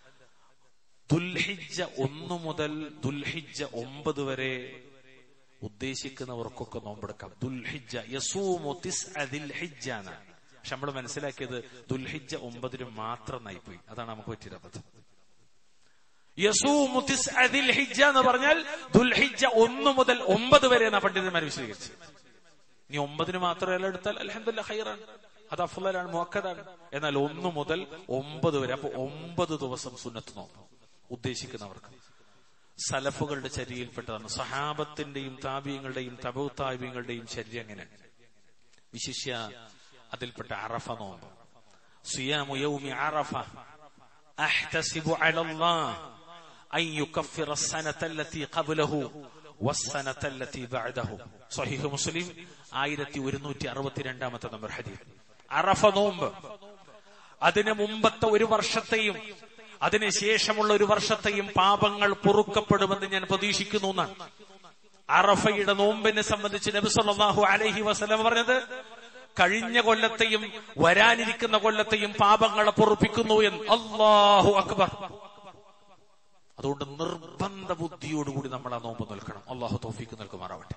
ദുൽഹിജ്ജ ഒന്ന് മുതൽ ദുൽഹിജ്ജ ഒമ്പത് വരെ ഉദ്ദേശിക്കുന്നവർക്കൊക്കെ നോമ്പെടുക്കാം ദുൽഹിജ്ജ യസൂമു ദിൽഹിജ്ജ എന്നാണ് പക്ഷെ നമ്മൾ മനസ്സിലാക്കിയത് ദുൽഹിജ്ജ ഒമ്പതിന് മാത്രം നായിപ്പോയി അതാണ് നമുക്ക് പറ്റിയത് അബദ്ധം യസൂമു തിസ്അ ദിൽഹിജ്ജ എന്ന് പറഞ്ഞാൽ ദുൽഹിജ്ജ ഒന്ന് മുതൽ ഒമ്പത് വരെ എന്നാ പണ്ഡിതന്മാർ വിശദീകരിച്ചത് നീ ഒമ്പതിന് മാത്രമല്ല എടുത്താൽ അലഹദില്ല ഹൈറാണ് അത് അഫുലാണ് മുക്കതാണ് എന്നാൽ ഒന്ന് മുതൽ ഒമ്പത് വരെ അപ്പൊ ഒമ്പത് ദിവസം സുന്നത്ത് നോമ്പ് ഉദ്ദേശിക്കുന്നവർക്ക് സലഫുകളുടെ ചര്യയിൽപ്പെട്ടതാണ് സഹാബത്തിന്റെയും താപീയങ്ങളുടെയും തബു താപീയങ്ങളുടെയും ചര്യ അങ്ങനെ വിശിഷ്യ അതിൽപ്പെട്ട അറഫ നോമ്പ് സിയാമു യൗമി അറഫ അഹ്തസിബു അലല്ലാഹ് അൻ യുകഫിറ السنة التي قبله والسنة التي بعده സ്വഹീഹ് മുസ്ലിം ആയിരത്തി ഒരുന്നൂറ്റി അറുപത്തിരണ്ടാമത്തെ നമ്പർ ഹദീസ് അറഫ നോമ്പ് അതിന് മുമ്പത്തെ ഒരു വർഷത്തെയും അതിനുശേഷമുള്ള ഒരു വർഷത്തെയും പാപങ്ങൾ പൊറുക്കപ്പെടുമെന്ന് ഞാൻ പ്രതീക്ഷിക്കുന്നു എന്നാണ് അറഫയുടെ നോമ്പിനെ സംബന്ധിച്ച് നബി സല്ലല്ലാഹു അലൈഹി വസല്ലം പറഞ്ഞത് കഴിഞ്ഞ കൊല്ലത്തെയും വരാനിരിക്കുന്ന കൊല്ലത്തെയും പാപങ്ങളെ പൊറുപ്പിക്കുന്നു എന്ന് അള്ളാഹു അക്ബർ അതുകൊണ്ട് നിർബന്ധ ബുദ്ധിയോടുകൂടി നമ്മൾ ആ നോമ്പ് നിൽക്കണം അള്ളാഹു തോഫിക്ക് നിൽക്കുമാറാവട്ടെ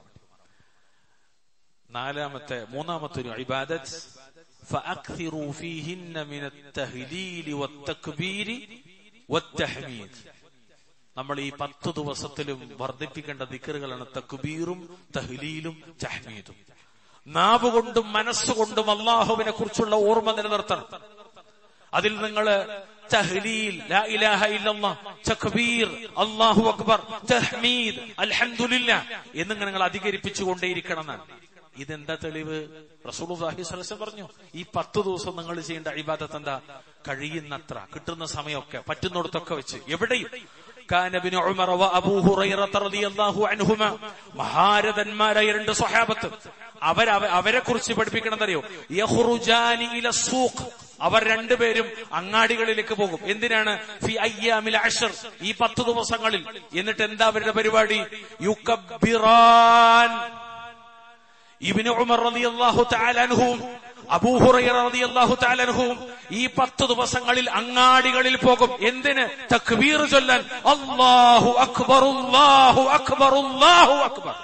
നാലാമത്തെ മൂന്നാമത്തെ ഒരു ഇബാദത്ത് فأكثروا فيهن من التهليل والتكبير والتحميد നമ്മൾ ഈ പത്ത് ദിവസത്തിലും വർദ്ധിപ്പിക്കേണ്ട ദിക്കറുകളാണ് തക്ബീറും തഹ്ലീലും തഹ്മീദും നാവ് കൊണ്ടും മനസ്സുകൊണ്ടും അള്ളാഹുവിനെ കുറിച്ചുള്ള ഓർമ്മ നിലനിർത്തണം അതിൽ നിങ്ങൾ തഹ്ലീൽ ലാ ഇലാഹ ഇല്ലല്ലാഹ് തക്ബീർ അല്ലാഹു അക്ബർ തഹ്മീദ് അൽഹംദുലില്ലാ എന്നിങ്ങനെ നിങ്ങൾ അധികരിപ്പിച്ചുകൊണ്ടേയിരിക്കണം എന്നാണ് ഇതെന്താ തെളിവ് റസൂലുള്ളാഹി സ്വലം പറഞ്ഞു ഈ പത്ത് ദിവസം നിങ്ങൾ ചെയ്യേണ്ട ഇബാദത്ത് എന്താ കഴിയുന്നത്ര കിട്ടുന്ന സമയമൊക്കെ പറ്റുന്നിടത്തൊക്കെ വെച്ച് എവിടെയും കാനബിന് ഉമർ വ അബൂ ഹുറൈറ റളിയല്ലാഹു അൻഹുമ മഹാരഥന്മാരായ രണ്ട് സ്വഹാബത്ത് അവർ അവരെ കുറിച്ച് പഠിപ്പിക്കണമെന്നറിയോ യഹ്റുജാനി ഇല സൂഖ് അവർ രണ്ടുപേരും അങ്ങാടികളിലേക്ക് പോകും എന്തിനാണ് ഫി അയ്യാമിൽ അഷർ ഈ പത്ത് ദിവസങ്ങളിൽ എന്നിട്ട് എന്താ അവരുടെ പരിപാടി യുക്കബിറാൻ ഇബിന് ഉമർ റളിയല്ലാഹു തആല അൻഹും അബൂ ഹുറൈറ റളിയല്ലാഹു തആല അൻഹും ഈ പത്ത് ദിവസങ്ങളിൽ അങ്ങാടികളിൽ പോകും എന്തിന് തക്ബീർ ചൊല്ലാൻ അല്ലാഹു അക്ബർ അല്ലാഹു അക്ബർ അല്ലാഹു അക്ബർ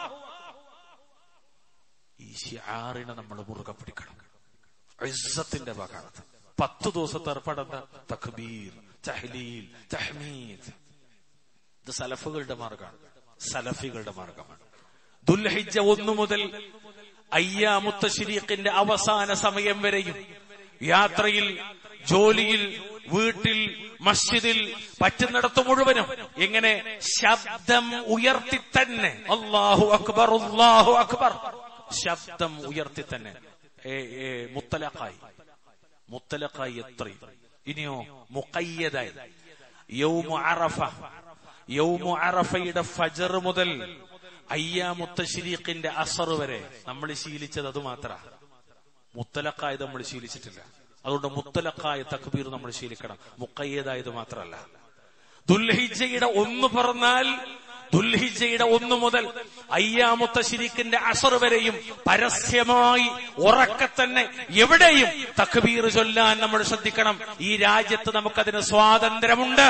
ഈ ശിആറിനെ നമ്മൾ മുറുകെ പിടിക്കണം ഇസ്സത്തിന്റെ ഭാഗമാണ് പത്ത് ദിവസത്തെ ഏർപ്പാടെന്താ തക്ബീർ തഹ്ലീൽ തഹ്മീദ് ഇത് സലഫുകളുടെ മാർഗമാണ് സലഫികളുടെ മാർഗമാണ് ദുൽഹിജ്ജ ഒന്നു മുതൽ അയ്യാമുത്ത ശരീഖിന്റെ അവസാന സമയം വരെയും യാത്രയിൽ ജോലിയിൽ വീട്ടിൽ മസ്ജിദിൽ പറ്റുന്നിടത്ത് മുഴുവനും എങ്ങനെ ശബ്ദം ഉയർത്തി തന്നെ അള്ളാഹു അക്ബർ അള്ളാഹു അക്ബർ ശബ്ദം ഉയർത്തി തന്നെ മുത്തലക്കായി മുത്തലക്കായി എത്രയും ഇനിയോ മുക്കയ്യതായി യൗമു അറഫ യൗമു അറഫയുടെ ഫജർ മുതൽ അയ്യാമുത്തശ്രീഖിന്റെ അസർ വരെ നമ്മൾ ശീലിച്ചത് അത് മാത്ര മുത്തലക്കായത് നമ്മൾ ശീലിച്ചിട്ടില്ല അതുകൊണ്ട് മുത്തലക്കായ തക്ബീർ നമ്മൾ ശീലിക്കണം മുക്കയ്യതായത് മാത്രമല്ല ദുൽഹിജയുടെ ഒന്ന് പറഞ്ഞാൽ ദുൽഹിജയുടെ ഒന്ന് മുതൽ അയ്യാമുത്തശ്രീഖിന്റെ അസർ വരെയും പരസ്യമായി ഉറക്കെ തന്നെ എവിടെയും തക്ബീർ ചൊല്ലാൻ നമ്മൾ ശ്രദ്ധിക്കണം ഈ രാജ്യത്ത് നമുക്കതിന് സ്വാതന്ത്ര്യമുണ്ട്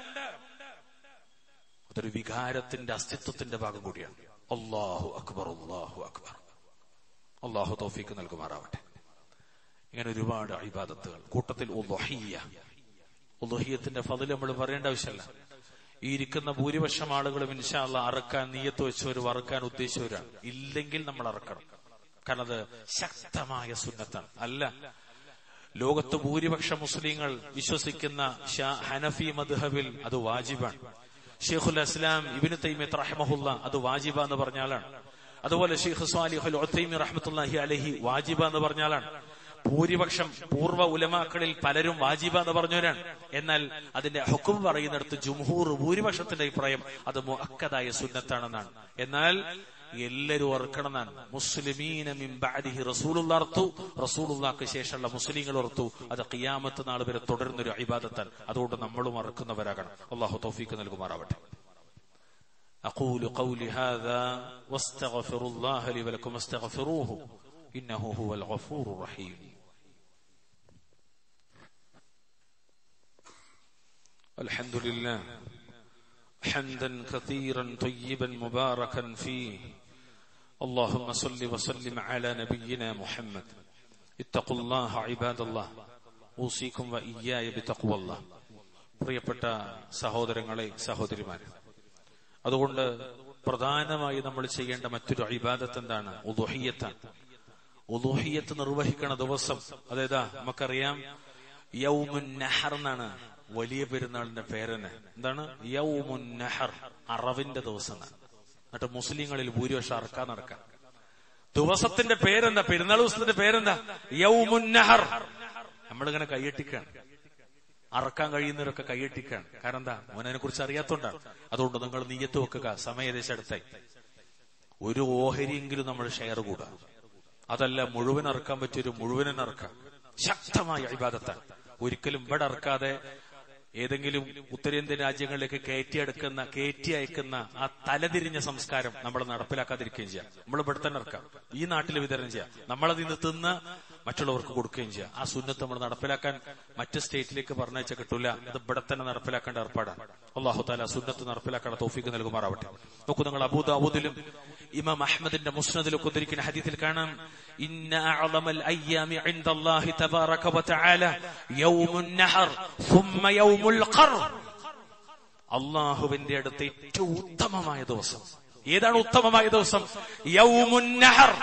അതൊരു വികാരത്തിന്റെ അസ്തിത്വത്തിന്റെ ഭാഗം കൂടിയാണ് അള്ളാഹു അക്ബർ അള്ളാഹു അക്ബർ അള്ളാഹു തോഫിക്ക് നൽകുമാറാവട്ടെ ഇങ്ങനെ ഒരുപാട് ഇബാദത്തുകൾ കൂട്ടത്തിൽ ഉലുഹിയ ഉലുഹിയത്തിന്റെ ഫതിൽ നമ്മൾ പറയേണ്ട ആവശ്യമല്ല ഈ ഇരിക്കുന്ന ഭൂരിപക്ഷം ആളുകളും ഇൻഷാല്ല അറക്കാൻ നീയത്ത് വെച്ചവർ വറുക്കാൻ ഉദ്ദേശിച്ചവരാണ് ഇല്ലെങ്കിൽ നമ്മൾ അറക്കണം കാരണം അത് ശക്തമായ സുന്നത്താണ് അല്ല ലോകത്ത് ഭൂരിപക്ഷ മുസ്ലിങ്ങൾ വിശ്വസിക്കുന്ന ഹനഫി മദ്ഹബിൽ അത് വാജിബാണ് ഷെയ്ഖുൽ അസ്ലാം ഇബിന് തൈമിയത്ത് റഹ്മഹുല്ല അത് വാജിബ എന്ന് പറഞ്ഞാലാണ് അതുപോലെ ഷെയ്ഖ് സ്വാലിഹുൽ ഒത്തൈമി റഹ്മത്തുല്ലാഹി അലഹി വാജിബ എന്ന് പറഞ്ഞാലാണ് ഭൂരിപക്ഷം പൂർവ്വ ഉലമാക്കളിൽ പലരും വാജിബ എന്ന് പറഞ്ഞവരാണ് എന്നാൽ അതിന്റെ ഹുക്കും പറയുന്നിടത്ത് ജുംഹൂർ ഭൂരിപക്ഷത്തിന്റെ അഭിപ്രായം അത് മുഅക്കദായ സുന്നത്താണെന്നാണ് എന്നാൽ എല്ലാരും ഓർക്കണമെന്നാണ് മുസ്ലിമീന മിംബാദിഹി റസൂലുള്ളാർത്തു റസൂലുള്ളാക്ക് ശേഷമുള്ള മുസ്ലിങ്ങൾ ഓർത്തു അത് ഖിയാമത്ത് നാൾ വരെ തുടരുന്നൊരു ഇബാദത്താണ് അതുകൊണ്ട് നമ്മളും മറക്കുന്നവരാകണം അള്ളാഹു തൗഫീക്ക് നൽകുമാറാവട്ടെ أقول قولي هذا واستغفر الله لي ولكم استغفروه إنه هو الغفور الرحيم الحمد لله حمدا كثيرا طيبا مباركا فيه اللهم صل وسلم على نبينا محمد اتقوا الله عباد الله اوصيكم واياي بتقوى الله പ്രിയപ്പെട്ട സഹോദരങ്ങളെ സഹോദരിമാരെ അതുകൊണ്ട് പ്രധാനമായി നമ്മൾ ചെയ്യേണ്ട മറ്റൊരു അഭിബാധത്ത് എന്താണ് ഉദുഹിയത്താണ് ഉദുഹിയത്ത് നിർവഹിക്കണ ദിവസം അതേതാ നമുക്കറിയാം യൗമുൻ നഹർ എന്നാണ് വലിയ പെരുന്നാളിന്റെ പേരന് എന്താണ് യൗമുൻ നഹർ അറവിന്റെ ദിവസം എന്നാണ് എന്നിട്ട് മുസ്ലിങ്ങളിൽ ഭൂരിപക്ഷം അറക്കാൻ നടക്കാം ദിവസത്തിന്റെ പേരെന്താ പെരുന്നാൾ ദിവസത്തിന്റെ പേരെന്താ യൗമുൻ നഹർ നമ്മളിങ്ങനെ കൈയെട്ടിക്കാണ് അറക്കാൻ കഴിയുന്നവരൊക്കെ കൈയെട്ടിക്കാണ് കാരണം എന്താ മോനെ കുറിച്ച് അറിയാത്തോണ്ടാണ് അതുകൊണ്ട് നിങ്ങൾ നീയത്ത് വെക്കുക സമയം ഏകദേശം അടുത്തായി ഒരു ഓഹരിയെങ്കിലും നമ്മൾ ഷെയർ കൂടാ അതല്ല മുഴുവൻ അറക്കാൻ പറ്റിയൊരു മുഴുവനും അറക്കാം ശക്തമായ അഭിബാധത്താണ് ഒരിക്കലും ഇവിടെ അറക്കാതെ ഏതെങ്കിലും ഉത്തരേന്ത്യൻ രാജ്യങ്ങളിലേക്ക് കയറ്റിയെടുക്കുന്ന കയറ്റി അയക്കുന്ന ആ തലതിരിഞ്ഞ സംസ്കാരം നമ്മൾ നടപ്പിലാക്കാതിരിക്കുകയും ചെയ്യാം നമ്മൾ ഇവിടെ തന്നെ ഇറക്കാം ഈ നാട്ടിൽ വിതരണം ചെയ്യാം നമ്മളത് ഇന്ന് തിന്ന് മറ്റുള്ളവർക്ക് കൊടുക്കുകയും ചെയ്യാം ആ സുന്നത്ത് നമ്മൾ നടപ്പിലാക്കാൻ മറ്റ് സ്റ്റേറ്റിലേക്ക് പറഞ്ഞയച്ച കിട്ടൂല അത് ഇവിടെ തന്നെ നടപ്പിലാക്കേണ്ട ഏർപ്പാടാണ് അള്ളാഹു താല സുന്നത്ത് നടപ്പിലാക്കാൻ തോഫിക്ക് നൽകുമാറാവട്ടെ നോക്കൂ നിങ്ങൾ അബൂദാബൂദിലും ഇമാം അഹമ്മദിന്റെ മുസ്നദിലൊക്കെ ഉദ്ധരിക്കുന്ന ഹദീത്തിൽ കാണാം ഇന്ന അഅളമൽ അയ്യാമി ഇൻദല്ലാഹി തബാറക വതആല യൗമുൻ നഹർ ثم യൗമുൽ ഖർ അള്ളാഹുവിന്റെ അടുത്ത് ഏറ്റവും ഉത്തമമായ ദിവസം ഏതാണ് ഉത്തമമായ ദിവസം യൗമുൻ നഹർ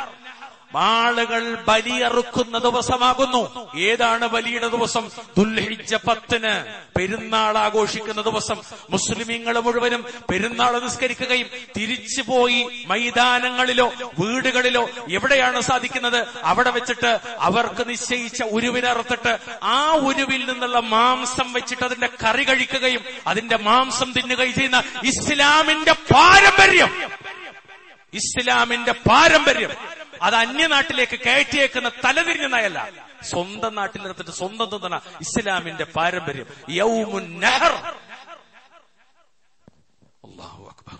ആളുകൾ ബലിയറുക്കുന്ന ദിവസമാകുന്നു ഏതാണ് ബലിയുടെ ദിവസം ദുൽഹിജ പത്തിന് പെരുന്നാൾ ആഘോഷിക്കുന്ന ദിവസം മുസ്ലിമീങ്ങൾ മുഴുവനും പെരുന്നാൾ നിസ്കരിക്കുകയും തിരിച്ചു പോയി മൈതാനങ്ങളിലോ വീടുകളിലോ എവിടെയാണ് സാധിക്കുന്നത് അവിടെ വെച്ചിട്ട് അവർക്ക് നിശ്ചയിച്ച ഉരുവിനറുത്തിട്ട് ആ ഉരുവിൽ നിന്നുള്ള മാംസം വെച്ചിട്ട് അതിന്റെ കറി കഴിക്കുകയും അതിന്റെ മാംസം തിന്നുകയും ചെയ്യുന്ന ഇസ്ലാമിന്റെ പാരമ്പര്യം ഇസ്ലാമിന്റെ പാരമ്പര്യം അത് അന്യനാട്ടിലേക്ക് കയറ്റിയേക്കുന്ന തലതിരിഞ്ഞ നയല്ല സ്വന്തം നാട്ടിലെടുത്തിട്ട് സ്വന്തം തിന്നണ ഇസ്ലാമിന്റെ പാരമ്പര്യം യൗമുൻ നഹർ അല്ലാഹു അക്ബർ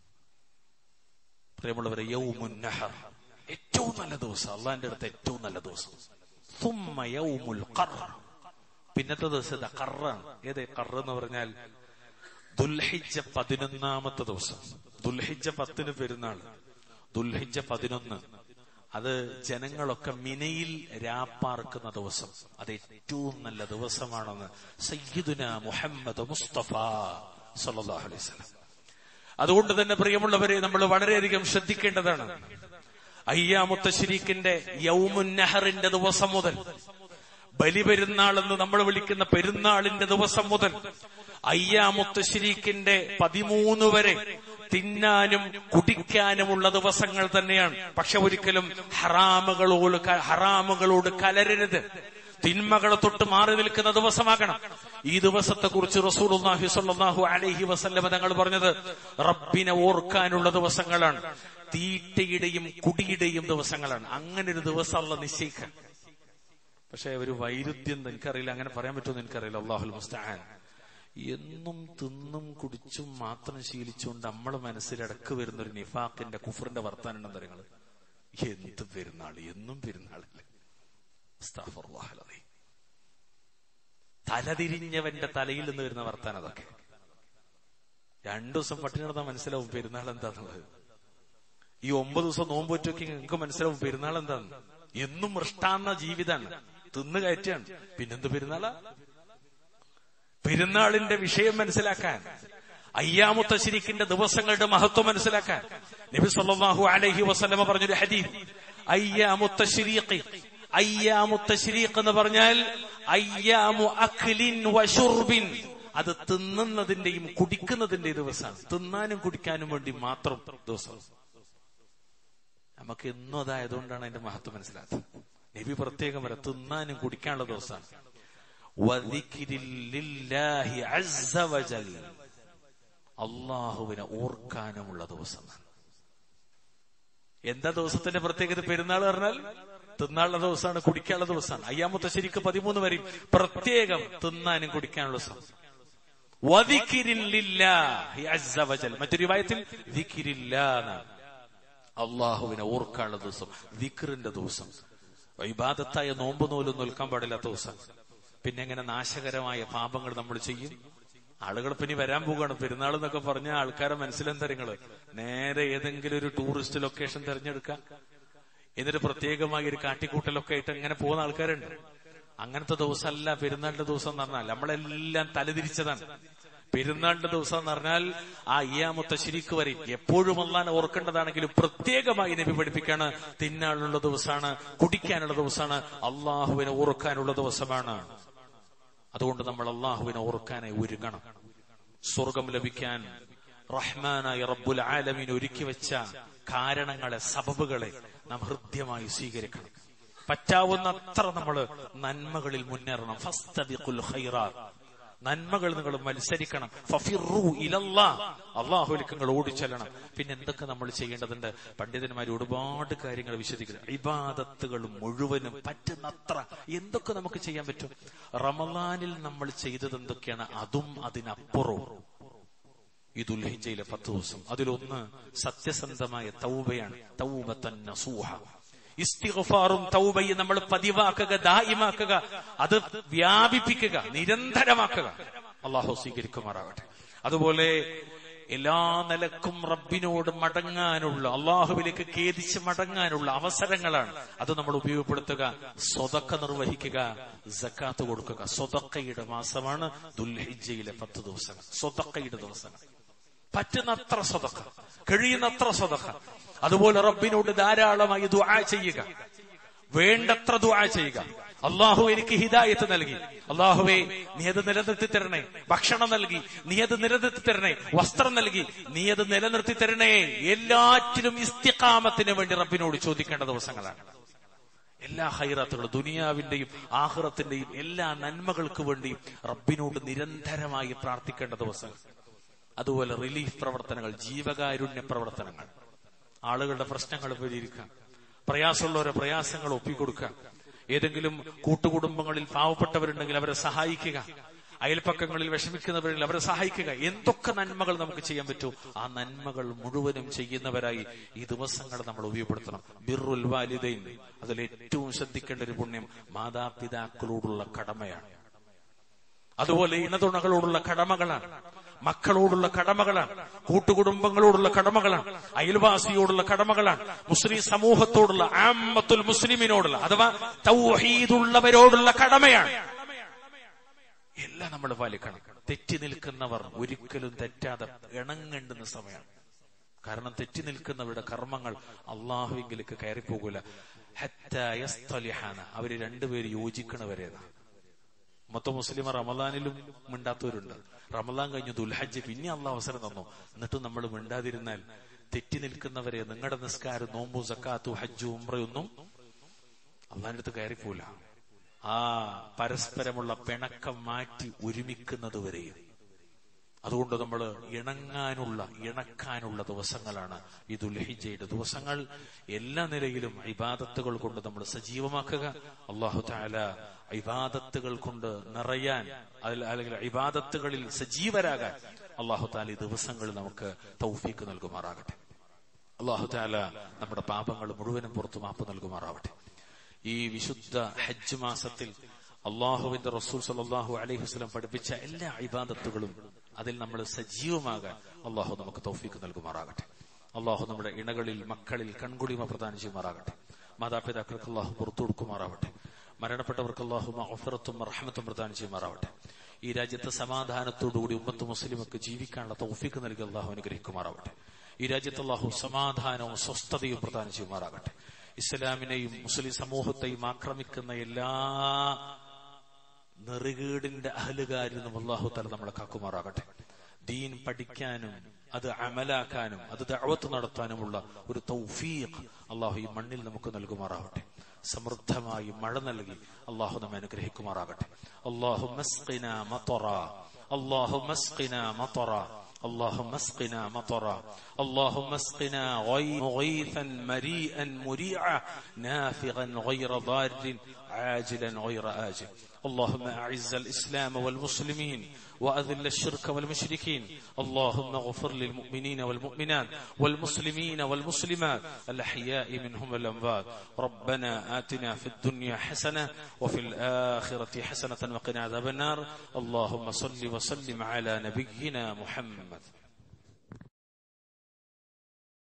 പ്രിയമുള്ളവരെ യൗമുൻ നഹർ ഏറ്റവും നല്ല ദിവസം അള്ളാന്റെ അടുത്ത് ഏറ്റവും നല്ല ദിവസം സുമ്മ യൗമുൽ ഖർ പിന്നത്തെ ദിവസത്തെ കറാണ് ഏത് കറ് എന്ന് പറഞ്ഞാൽ ദുൽഹിജ പതിനൊന്നാമത്തെ ദിവസം ദുൽഹിജ പത്തിന് പെരുന്നാൾ ദുൽഹിജ പതിനൊന്ന് അത് ജനങ്ങളൊക്കെ മിനയിൽ രാപ്പാർക്കുന്ന ദിവസം അത് ഏറ്റവും നല്ല ദിവസമാണെന്ന് സയ്യിദുന മുഹമ്മദ് മുസ്തഫ സല്ലല്ലാഹു അലൈഹി വസല്ലം അതുകൊണ്ട് തന്നെ പ്രിയമുള്ളവരെ നമ്മൾ വളരെയധികം ശ്രദ്ധിക്കേണ്ടതാണ് അയ്യാമുത്ത ശരീക്കിന്റെ യൗമുൻ നഹറിന്റെ ദിവസം മുതൽ ബലിപെരുന്നാൾ എന്ന് നമ്മൾ വിളിക്കുന്ന പെരുന്നാളിന്റെ ദിവസം മുതൽ അയ്യാമുത്ത ശരീക്കിന്റെ പതിമൂന്ന് വരെ തിന്നാനും കുടിക്കാനുമുള്ള ദിവസങ്ങൾ തന്നെയാണ് പക്ഷെ ഒരിക്കലും ഹറാമുകളോട് ക- ഹറാമുകളോട് കലരരുത് തിന്മകളെ തൊട്ട് മാറി നിൽക്കുന്ന ദിവസമാകണം ഈ ദിവസത്തെ കുറിച്ച് റസൂലുള്ളാഹി സ്വല്ലല്ലാഹു അലൈഹി വസല്ലമ തങ്ങൾ പറഞ്ഞത് റബ്ബിനെ ഓർക്കാനുള്ള ദിവസങ്ങളാണ് തീറ്റയുടെയും കുടിയുടെയും ദിവസങ്ങളാണ് അങ്ങനെ ഒരു ദിവസം അല്ല നിശ്ചയിക്കാൻ പക്ഷെ ഒരു വൈരുദ്ധ്യം എനിക്കറിയില്ല അങ്ങനെ പറയാൻ പറ്റുമെന്ന് എനിക്കറിയില്ല അള്ളാഹുൽ മുസ്തഹാൻ എന്നും തിന്നും കുടിച്ചും മാത്രം ശീലിച്ചുകൊണ്ട് നമ്മളെ മനസ്സിലിടക്ക് വരുന്ന ഒരു നിഫാഖിന്റെ കുഫറിന്റെ വർത്താനം എന്താ നിങ്ങള് എന്ത് പെരുന്നാൾ എന്നും പെരുന്നാളല്ലേ അസ്തഗ്ഫിറുല്ലാഹ് അൽ-അദീം. തലതിരിഞ്ഞവന്റെ തലയിൽ നിന്ന് വരുന്ന വർത്താനം അതൊക്കെ രണ്ടു ദിവസം പട്ടിണി നടന്നാൽ മനസ്സിലാവും പെരുന്നാൾ എന്താന്നുള്ളത് ഈ ഒമ്പത് ദിവസം നോമ്പ് പറ്റുമൊക്കെ നിങ്ങൾക്ക് മനസ്സിലാവും പെരുന്നാൾ എന്താന്ന് എന്നും മൃഷ്ടാന്ന ജീവിതാണ് തിന്നു കയറ്റാണ് പിന്നെന്ത് പെരുന്നാളാ പെരുന്നാളിന്റെ വിഷയം മനസ്സിലാക്കാൻ അയ്യാമുത്ത ശരിക്കിന്റെ ദിവസങ്ങളുടെ മഹത്വം മനസ്സിലാക്കാൻ നബി സല്ലല്ലാഹു അലൈഹി വസല്ലമ പറഞ്ഞൊരു ഹദീസ് അയ്യാമുത്ത ശരീഖ് അയ്യാമുത്ത ശരീഖ് എന്ന് പറഞ്ഞാൽ അയ്യാമു അഖ്ലിൻ വശുർബിൻ അത് തിന്നുന്നതിന്റെയും കുടിക്കുന്നതിന്റെയും ദിവസമാണ് തിന്നാനും കുടിക്കാനും വേണ്ടി മാത്രം ദിവസം നമുക്ക് എന്നും അതായതുകൊണ്ടാണ് അതിന്റെ മഹത്വം മനസ്സിലാത്തത് നബി പ്രത്യേകം വരെ തിന്നാനും കുടിക്കാനുള്ള ദിവസമാണ് വദിക്രിലില്ലാഹി അസ്സ വജൽ. അള്ളാഹുവിനെ ഓർക്കാനുമുള്ള ദിവസമാണ് എന്താ ദിവസത്തിന്റെ പ്രത്യേകത പെരുന്നാൾ പറഞ്ഞാൽ തിന്നാനുള്ള ദിവസമാണ് കുടിക്കാനുള്ള ദിവസമാണ് അയ്യാമത്തെ ശരിക്ക് പതിമൂന്ന് വരെയും പ്രത്യേകം തിന്നാനും കുടിക്കാനുള്ള ദിവസം വദിക്രിലില്ലാഹി അസ്സ വജൽ. മറ്റൊരു വായത്തിൽ എന്നാണ് അള്ളാഹുവിനെ ഓർക്കാനുള്ള ദിവസം വിക്റിന്റെ ദിവസം ഇബാദത്തായ നോമ്പ് നൂലും നിൽക്കാൻ പാടില്ലാത്ത ദിവസം പിന്നെ എങ്ങനെ നാശകരമായ പാപങ്ങൾ നമ്മൾ ചെയ്യും ആളുകൾ പിന്നെ വരാൻ പോവുകയാണ് പെരുന്നാൾ എന്നൊക്കെ പറഞ്ഞ ആൾക്കാരെ മനസ്സിലെന്താ നിങ്ങള് നേരെ ഏതെങ്കിലും ഒരു ടൂറിസ്റ്റ് ലൊക്കേഷൻ തിരഞ്ഞെടുക്കാം എന്നിട്ട് പ്രത്യേകമായ ഒരു കാട്ടിക്കൂട്ടലൊക്കെ ആയിട്ട് ഇങ്ങനെ പോകുന്ന ആൾക്കാരുണ്ട് അങ്ങനത്തെ ദിവസമല്ല പെരുന്നാളിന്റെ ദിവസം എന്ന് പറഞ്ഞാൽ നമ്മളെല്ലാം തലതിരിച്ചതാണ് പെരുന്നാളിന്റെ ദിവസം എന്ന് പറഞ്ഞാൽ ആ ഇയാമുത്ത ശരിക്ക് വരെ എപ്പോഴും അള്ളാൻ ഓർക്കേണ്ടതാണെങ്കിലും പ്രത്യേകമായി നബി പഠിപ്പിക്കാണ് തിന്നാനുള്ള ദിവസമാണ് കുടിക്കാനുള്ള ദിവസമാണ് അള്ളാഹുവിനെ ഓർക്കാനുള്ള ദിവസമാണ് അതുകൊണ്ട് നമ്മൾ അള്ളാഹുവിനെ ഓർക്കാനായി ഒരുങ്ങണം സ്വർഗം ലഭിക്കാൻ റഹ്മാനായ റബ്ബുൽ ആലമീൻ ഒരുക്കി വെച്ച കാരണങ്ങളെ സബബുകളെ നാം ഹൃദ്യമായി സ്വീകരിക്കണം പറ്റാവുന്നത്ര നമ്മൾ നന്മകളിൽ മുന്നേറണം ഫസ്തബിഖുൽ ഖൈറാത്ത് നന്മകൾ നിങ്ങൾ മത്സരിക്കണം ഫഫിറു ഇലല്ലാ അള്ളാഹുലേക്ക് നിങ്ങൾ ഓടിച്ചെല്ലണം പിന്നെ എന്തൊക്കെ നമ്മൾ ചെയ്യേണ്ടതുണ്ട് പണ്ഡിതന്മാർ ഒരുപാട് കാര്യങ്ങൾ വിശദിക്കുന്നു ഇബാദത്തുകൾ മുഴുവനും പറ്റുന്നത്ര എന്തൊക്കെ നമുക്ക് ചെയ്യാൻ പറ്റും റമലാനിൽ നമ്മൾ ചെയ്തത് എന്തൊക്കെയാണ് അതും അതിനപ്പുറവും ഈ ദുൽഹിജയിലെ പത്ത് ദിവസം അതിലൊന്ന് സത്യസന്ധമായ തൗബയാണ് തൗബത്തൻ നസൂഹ ഇസ്തിഗ്ഫാറും തൗബയും നമ്മൾ പതിവാക്കുക ദായിമാക്കുക അത് വ്യാപിപ്പിക്കുക നിരന്തരമാക്കുക അള്ളാഹു സ്വീകരിക്കുമാറാകട്ടെ അതുപോലെ എല്ലാ നിലക്കും റബ്ബിനോട് മടങ്ങാനുള്ള അള്ളാഹുവിലേക്ക് ഖേദിച്ച് മടങ്ങാനുള്ള അവസരങ്ങളാണ് അത് നമ്മൾ ഉപയോഗപ്പെടുത്തുക സ്വതക്ക നിർവഹിക്കുക ജക്കാത്ത് കൊടുക്കുക സ്വതക്കയുടെ മാസമാണ് ദുൽഹിജയിലെ പത്ത് ദിവസങ്ങൾ സ്വതക്കയുടെ ദിവസങ്ങൾ പറ്റുന്നത്ര സ്വതക്ക കഴിയുന്നത്ര സ്വതക്ക അതുപോലെ റബ്ബിനോട് ധാരാളമായി ദുആ ചെയ്യുക വേണ്ടത്ര ദുആ ചെയ്യുക അള്ളാഹു എനിക്ക് ഹിദായത്ത് നൽകി അള്ളാഹുവെ നീ അത് നിലനിർത്തി തരണേ ഭക്ഷണം നൽകി നീ അത് നിലനിർത്തി തരണേ വസ്ത്രം നൽകി നീ അത് നിലനിർത്തി തരണേ എല്ലാറ്റിലും ഇസ്തിഖാമത്തിന് വേണ്ടി റബ്ബിനോട് ചോദിക്കേണ്ട ദിവസങ്ങളാണ് എല്ലാ ഹൈറാത്തുകളും ദുനിയാവിന്റെയും ആഹ്റത്തിന്റെയും എല്ലാ നന്മകൾക്ക് വേണ്ടിയും റബ്ബിനോട് നിരന്തരമായി പ്രാർത്ഥിക്കേണ്ട ദിവസങ്ങൾ അതുപോലെ റിലീഫ് പ്രവർത്തനങ്ങൾ ജീവകാരുണ്യ പ്രവർത്തനങ്ങൾ ആളുകളുടെ പ്രശ്നങ്ങൾ പരിഹരിക്കുക പ്രയാസമുള്ളവരെ പ്രയാസങ്ങൾ ഒപ്പിക്കൊടുക്കുക ഏതെങ്കിലും കൂട്ടുകുടുംബങ്ങളിൽ പാവപ്പെട്ടവരുണ്ടെങ്കിൽ അവരെ സഹായിക്കുക അയൽപ്പക്കങ്ങളിൽ വിഷമിക്കുന്നവരിൽ അവരെ സഹായിക്കുക എന്തൊക്കെ നന്മകൾ നമുക്ക് ചെയ്യാൻ പറ്റുമോ ആ നന്മകൾ മുഴുവനും ചെയ്യുന്നവരായി ഈ ദിവസങ്ങൾ നമ്മൾ ഉപയോഗപ്പെടുത്തണം ബിറുൽ വാലിദൈൻ അതിൽ ഏറ്റവും ശ്രദ്ധിക്കേണ്ട ഒരു പുണ്യം മാതാപിതാക്കളോടുള്ള കടമയാണ് അതുപോലെ ഇണതുണകളോടുള്ള കടമകളാണ് മക്കളോടുള്ള കടമകളാണ് കൂട്ടുകുടുംബങ്ങളോടുള്ള കടമകളാണ് അയൽവാസിയോടുള്ള കടമകളാണ് മുസ്ലിം സമൂഹത്തോടുള്ള ആമത്തുൽ മുസ്ലിമിനോടുള്ള അഥവാ തൗഹീദുള്ളവരോടുള്ള കടമയാണ് എല്ലാം നമ്മൾ പാലിക്കണം തെറ്റി നിൽക്കുന്നവർ ഒരിക്കലും തെറ്റാതെ ഇണങ്ങേണ്ടുന്ന സമയമാണ് കാരണം തെറ്റി നിൽക്കുന്നവരുടെ കർമ്മങ്ങൾ അള്ളാഹുവിലേക്ക് കയറിപ്പോകൂല ഹത്തായസ്തലിഹാന അവര് രണ്ടുപേര് യോജിക്കണവരേതാണ് മൊത്തം മുസ്ലിം റമദാനിലും മിണ്ടാത്തവരുണ്ട് റമദാൻ കഴിഞ്ഞു ദുൽഹജ്ജ് പിന്നെ അള്ളാഹ് അവസരം തന്നു എന്നിട്ട് നമ്മൾ മിണ്ടാതിരുന്നാൽ തെറ്റി നിൽക്കുന്നവരെ നിങ്ങളുടെ നിസ്കാരം നോമ്പു സക്കാത്തു ഹജ്ജു ഉംറയൊന്നും അള്ളാഹിന്റെ അടുത്ത് കയറിപ്പോല ആ പരസ്പരമുള്ള പിണക്കം മാറ്റി ഒരുമിക്കുന്നത് വരെയും അതുകൊണ്ട് നമ്മൾ ഇണങ്ങാനുള്ള ഇണക്കാനുള്ള ദിവസങ്ങളാണ് ഈ ദുൽഹിജയുടെ ദിവസങ്ങൾ എല്ലാ നിലയിലും ഇബാദത്തുകൾ കൊണ്ട് നമ്മൾ സജീവമാക്കുക അള്ളാഹു താല ഇബാദത്തുകൾ കൊണ്ട് നിറയാൻ അതിൽ അല്ലെങ്കിൽ ഇബാദത്തുകളിൽ സജീവരാകാൻ അള്ളാഹു താല ഈ ദിവസങ്ങളിൽ നമുക്ക് തൗഫീക്ക് നൽകുമാറാകട്ടെ അള്ളാഹു താല നമ്മുടെ പാപങ്ങൾ മുഴുവനും പുറത്തു മാപ്പ് നൽകുമാറാവട്ടെ ഈ വിശുദ്ധ ഹജ്ജ് മാസത്തിൽ അള്ളാഹുവിന്റെ റസൂൽ സല്ലാഹു അലൈഹി വസ്ലം പഠിപ്പിച്ച എല്ലാ ഇബാദത്തുകളും അതിൽ നമ്മൾ സജീവമാകാൻ അള്ളാഹു നമുക്ക് തൗഫീക്ക് നൽകുമാറാകട്ടെ അള്ളാഹു നമ്മുടെ ഇണകളിൽ മക്കളിൽ കൺകുടിമ പ്രദാനം ചെയ്യുമാറാകട്ടെ മാതാപിതാക്കൾക്ക് അള്ളാഹു പുറത്തു കൊടുക്കുമാറാവട്ടെ മരണപ്പെട്ടവർക്ക് അള്ളാഹു മഹഫറത്തും റഹ്മത്തും പ്രദാനം ചെയ്യുമാറാവട്ടെ ഈ രാജ്യത്തെ സമാധാനത്തോടുകൂടി ഉമ്മത്ത് മുസ്ലിമൊക്കെ ജീവിക്കാനുള്ള തൗഫീക്ക് നൽകി അള്ളാഹു അനുഗ്രഹിക്കുമാറാവട്ടെ ഈ രാജ്യത്ത് അള്ളാഹു സമാധാനവും സ്വസ്ഥതയും പ്രദാനം ചെയ്യുമാറാകട്ടെ ഇസ്ലാമിനെയും മുസ്ലിം സമൂഹത്തെയും ആക്രമിക്കുന്ന എല്ലാ നെറുകേടിന്റെ അഹലുകാരിൽ നിന്നും അള്ളാഹു തല നമ്മളെ കാക്കുമാറാകട്ടെ ദീൻ പഠിക്കാനും അത് അമലാക്കാനും അത് ദഅവത്ത് നടത്താനുമുള്ള ഒരു തൗഫീഖ് അള്ളാഹു ഈ മണ്ണിൽ നമുക്ക് നൽകുമാറാവട്ടെ സമൃദ്ധമായി മഴ നൽകി അള്ളാഹു നമ്മെ അനുഗ്രഹിക്കുമാറാകട്ടെ അള്ളാഹു മസ്കിന മതൊറ അള്ളാഹു മസ്കിന മതൊറ اللهم اسقنا مطرا اللهم اسقنا غيثا مريئا مريعا نافغا غير ضار عاجلا غير آجل اللهم أعز الإسلام والمسلمين وأذل الشرك والمشركين اللهم اغفر للمؤمنين والمؤمنات والمسلمين والمسلمات الأحياء منهم والأموات ربنا آتنا في الدنيا حسنة وفي الآخرة حسنة وقنا عذاب النار اللهم صل وسلم على نبينا محمد